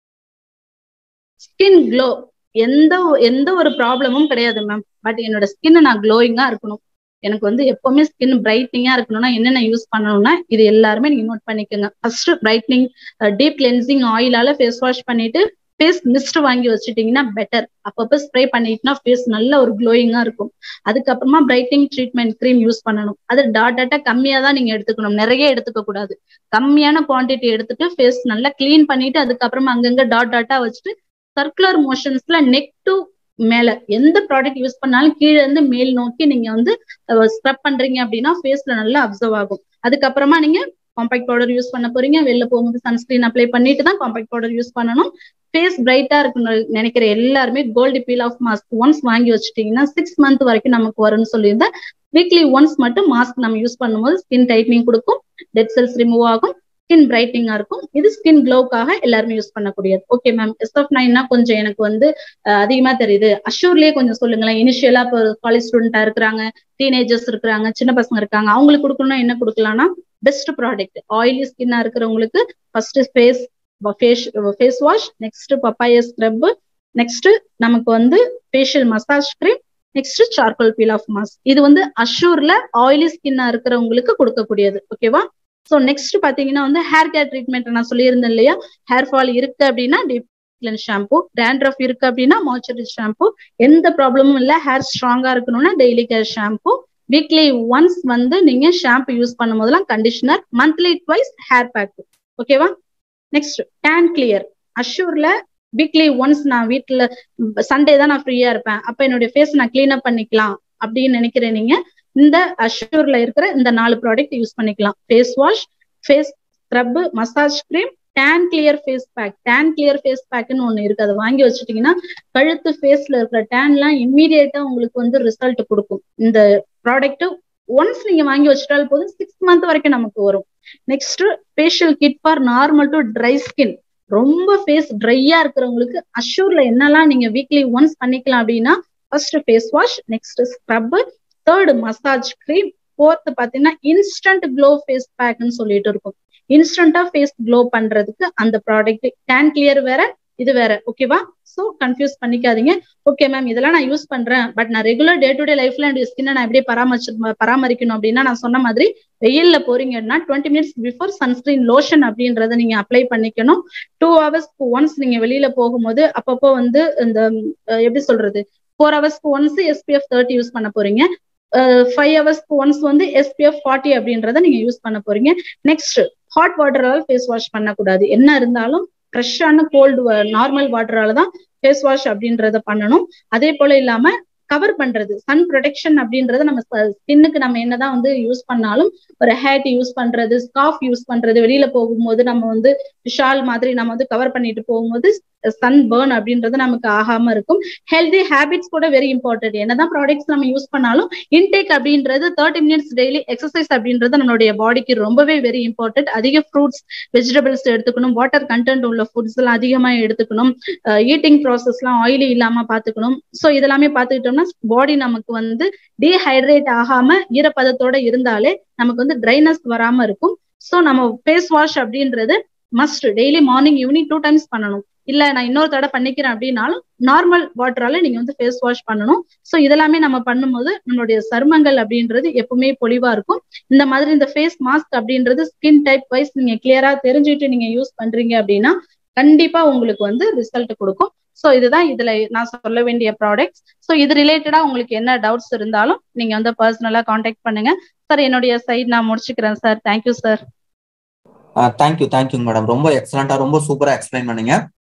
ஸ்கின் க்ளோ எந்த எந்த ஒரு ப்ராப்ளமும் கிடையாது மேம் பட் என்னோட ஸ்கின் நான் க்ளோயிங்கா இருக்கணும் எனக்கு வந்து எப்பவுமே ஸ்கின் பிரைட்னிங்கா இருக்கணும்னா என்னென்ன யூஸ் பண்ணணும்னா இது எல்லாருமே நீங்க நோட் பண்ணிக்கோங்க ஃபர்ஸ்ட் பிரைட்னிங் டீப் கிளென்சிங் ஆயிலால ஃபேஸ் வாஷ் பண்ணிட்டு ஃபேஸ் மிஸ்ட் வாங்கி வச்சுட்டீங்கன்னா பெட்டர் அப்பப்போ ஸ்ப்ரே பண்ணிட்டுனா ஃபேஸ் நல்ல ஒரு க்ளோயிங்கா இருக்கும் அதுக்கப்புறமா பிரைட்னிங் ட்ரீட்மெண்ட் க்ரீம் யூஸ் பண்ணணும் அது டாட் டாட்டா கம்மியா தான் நீங்க எடுத்துக்கணும் நிறைய எடுத்துக்க கூடாது கம்மியான குவாண்டிட்டி எடுத்துட்டு ஃபேஸ் நல்லா க்ளீன் பண்ணிட்டு அதுக்கப்புறமா அங்கங்க டாட் டாட்டா வச்சுட்டு சர்க்குலர் மோஷன்ஸ்ல நெக் டு மேல எந்த ப்ராடக்ட் யூஸ் பண்ணாலும் கீழே இருந்து மேல் நோக்கி நீங்க வந்து ஸ்க்ரப் பண்றீங்க அப்படின்னா ஃபேஸ்ல நல்லா அப்சர்வ் ஆகும் அதுக்கப்புறமா நீங்க காம்பாக்ட் பவுடர் யூஸ் பண்ண போறீங்க வெளில போகும்போது சன்ஸ்கிரீன் அப்ளை பண்ணிட்டு தான் காம்பாக்ட் பவுடர் யூஸ் பண்ணணும் ஃபேஸ் பிரைட்டா இருக்குன்னு நினைக்கிற எல்லாருமே gold peel off mask once வாங்கி வச்சுட்டீங்கன்னா சிக்ஸ் மந்த் வரைக்கும் நமக்கு வரும்னு சொல்லியிருந்தேன் வீக்லி ஒன்ஸ் மட்டும் மாஸ்க் நம்ம யூஸ் பண்ணும்போது ஸ்கின் டைட்னிங் கொடுக்கும் டெட் செல்ஸ் ரிமூவ் ஆகும் ஸ்கின் பிரைட்டிங்கா இருக்கும் இது ஸ்கின் க்ளோக்காக எல்லாருமே யூஸ் பண்ணக்கூடியது ஓகே மேம் எஸ்எஃப் நைன்னா கொஞ்சம் எனக்கு வந்து அஹ், அதிகமா தெரியுது அஷூர்லயே கொஞ்சம் சொல்லுங்களேன் இனிஷியலா இப்போ காலேஜ் ஸ்டூடெண்டா இருக்கிறாங்க டீனேஜர்ஸ் இருக்கிறாங்க சின்ன பசங்க இருக்காங்க அவங்களுக்கு கொடுக்கணும்னா என்ன கொடுக்கலாம்னா பெஸ்ட் ப்ராடக்ட் ஆயிலி ஸ்கின்னா இருக்கிறவங்களுக்கு first face face face wash next papaya scrub next நமக்கு வந்து facial massage cream next charcoal peel off mask இது வந்து அஷூர்ல ஆயிலி ஸ்கின்னா இருக்கிறவங்களுக்கு கொடுக்கக்கூடியது ஓகேவா ஸோ நெக்ஸ்ட் பாத்தீங்கன்னா வந்து ஹேர் கேர் ட்ரீட்மெண்ட் நான் சொல்லியிருந்தேன் இல்லையா ஹேர் ஃபால் இருக்கு அப்படின்னா டீப் ஷாம்பு டேண்ட்ரஃப் இருக்கு அப்படின்னா மாய்ச்சரைஸ் ஷாம்பு எந்த ப்ராப்ளமும் இல்லை ஹேர் ஸ்ட்ராங்கா இருக்கணும்னா daily care shampoo weekly once வந்து நீங்க ஷாம்பு யூஸ் பண்ணும் போதெல்லாம் conditioner monthly twice hair pack ஓகேவா நெக்ஸ்ட் டேன் கிளியர் அஷூர்ல வீக்லி ஒன்ஸ் நான் வீட்டுல சண்டே தான் நான் ஃப்ரீயா இருப்பேன் அப்ப என்னுடைய ஃபேஸ் நான் கிளீன் அப் பண்ணிக்கலாம் அப்படின்னு நினைக்கிறேன் நீங்க இந்த அஷூர்ல இருக்கிற இந்த நாலு ப்ராடக்ட் யூஸ் பண்ணிக்கலாம் face wash face scrub massage cream tan clear face pack tan clear face பேக்னு ஒண்ணு இருக்கு அதை வாங்கி வச்சுட்டீங்கன்னா கழுத்து ஃபேஸ்ல இருக்கிற டேன்லாம் இம்மீடியட்டா உங்களுக்கு வந்து ரிசல்ட் கொடுக்கும் இந்த ப்ராடக்ட் ஒன்ஸ் நீங்க வாங்கி வச்சுட்டால் போதும் சிக்ஸ் மந்த் வரைக்கும் நமக்கு வரும் next facial kit for normal to dry skin ரொம்ப ஃபேஸ் ட்ரையா இருக்கிறவங்களுக்கு அஷூர்ல என்னெல்லாம் நீங்க வீக்லி ஒன்ஸ் பண்ணிக்கலாம் அப்படின்னா first face wash next scrub third massage cream fourth பாத்தீங்கன்னா இன்ஸ்டன்ட் க்ளோ ஃபேஸ் பேக்னு சொல்லிட்டு இருக்கும் இன்ஸ்டன்டா ஃபேஸ் க்ளோ பண்றதுக்கு அந்த ப்ராடக்ட் டேன் கிளியர் வேற இது வேற ஓகேவா சோ கன்ஃபியூஸ் பண்ணிக்காதீங்க ஓகே மேம் இதெல்லாம் நான் யூஸ் பண்றேன் பட் நான் ரெகுலர் டே டு டே லைஃப்ல என்னுடைய ஸ்கின்னை நான் எப்படி பராமரிச்சு பராமரிக்கணும் அப்படின்னா நான் சொன்ன மாதிரி வெயில்ல போறீங்கன்னா twenty minutes before sunscreen lotion அப்படின்றத நீங்க அப்ளை பண்ணிக்கணும் டூ ஹவர்ஸ்க்கு ஒன்ஸ் நீங்க வெளியில போகும்போது அப்பப்போ வந்து இந்த அஹ், எப்படி சொல்றது ஃபோர் ஹவர்ஸ்க்கு ஒன்ஸ் எஸ்பிஎஃப் தேர்ட்டி யூஸ் பண்ண போறீங்க ஃபைவ் ஹவர்ஸ்க்கு ஒன்ஸ் வந்து எஸ்பிஎஃப் ஃபார்ட்டி அப்படின்றத நீங்க யூஸ் பண்ண போறீங்க நெக்ஸ்ட் ஹாட் வாட்டரால் ஃபேஸ் வாஷ் பண்ணக்கூடாது என்ன இருந்தாலும் ஃப்ரெஷ்ஷான கோல்டு நார்மல் வாட்டரால தான் ஃபேஸ் வாஷ் அப்படின்றத பண்ணணும் அதே போல இல்லாம கவர் பண்றது சன் ப்ரொடெக்ஷன் அப்படின்றத நம்ம ஸ்கின்னுக்கு நம்ம என்னதான் வந்து யூஸ் பண்ணாலும் ஒரு ஹேட் யூஸ் பண்றது ஸ்கார்ஃப் யூஸ் பண்றது வெளியில போகும்போது நம்ம வந்து ஷால் மாதிரி நம்ம வந்து கவர் பண்ணிட்டு போகும்போது சன் பேர்ன் அப்படின்றது நமக்கு ஆகாம இருக்கும் ஹெல்தி ஹேபிட்ஸ் கூட வெரி இம்பார்ட்டன்ட் என்னதான் ப்ராடக்ட்ஸ் நம்ம யூஸ் பண்ணாலும் இன்டேக் அப்படின்றது தேர்ட்டி மினிட்ஸ் டெய்லி எக்ஸசைஸ் அப்படின்றது நம்மளுடைய பாடிக்கு ரொம்பவே வெரி இம்பார்ட்டன்ட் அதிக ஃப்ரூட்ஸ் வெஜிடபிள்ஸ் எடுத்துக்கணும் வாட்டர் கண்டென்ட் உள்ள ஃபுட்ஸ் எல்லாம் அதிகமா எடுத்துக்கணும் ஈட்டிங் ப்ராசஸ்லாம் ஆயிலி இல்லாம பாத்துக்கணும் ஸோ இதெல்லாமே பார்த்துக்கிட்டோம்னா பாடி நமக்கு வந்து டீஹைட்ரேட் ஆகாம ஈரப்பதத்தோட இருந்தாலே நமக்கு வந்து ட்ரைனஸ் வராம இருக்கும் ஸோ நம்ம ஃபேஸ் வாஷ் அப்படின்றது must daily morning evening two times பண்ணணும் இல்ல நான் இன்னொரு தடவை பண்ணிக்கிறேன் அப்படின்னாலும் நார்மல் வாட்டரால நீங்க வந்து ஃபேஸ் வாஷ் பண்ணணும் ஸோ இதெல்லாமே நம்ம பண்ணும்போது நம்மளுடைய சருமங்கள் அப்படின்றது எப்பவுமே பொலிவா இருக்கும் இந்த மாதிரி இந்த ஃபேஸ் மாஸ்க் அப்படின்றது ஸ்கின் டைப் வைஸ் நீங்க கிளியரா தெரிஞ்சுட்டு நீங்க யூஸ் பண்றீங்க அப்படின்னா கண்டிப்பா உங்களுக்கு வந்து ரிசல்ட் கொடுக்கும் ஸோ இதுதான் இதுல நான் சொல்ல வேண்டிய ப்ராடக்ட்ஸ் ஸோ இது ரிலேட்டடா உங்களுக்கு என்ன டவுட்ஸ் இருந்தாலும் நீங்க வந்து பர்சனலா காண்டாக்ட் பண்ணுங்க சார் என்னுடைய சைட் நான் முடிச்சுக்கிறேன் சார் தேங்க்யூ சார் தேங்க்யூ தேங்க்யூங்க மேடம் ரொம்ப எக்ஸலண்டா ரொம்ப சூப்பரா எக்ஸ்பிளைன் பண்ணீங்க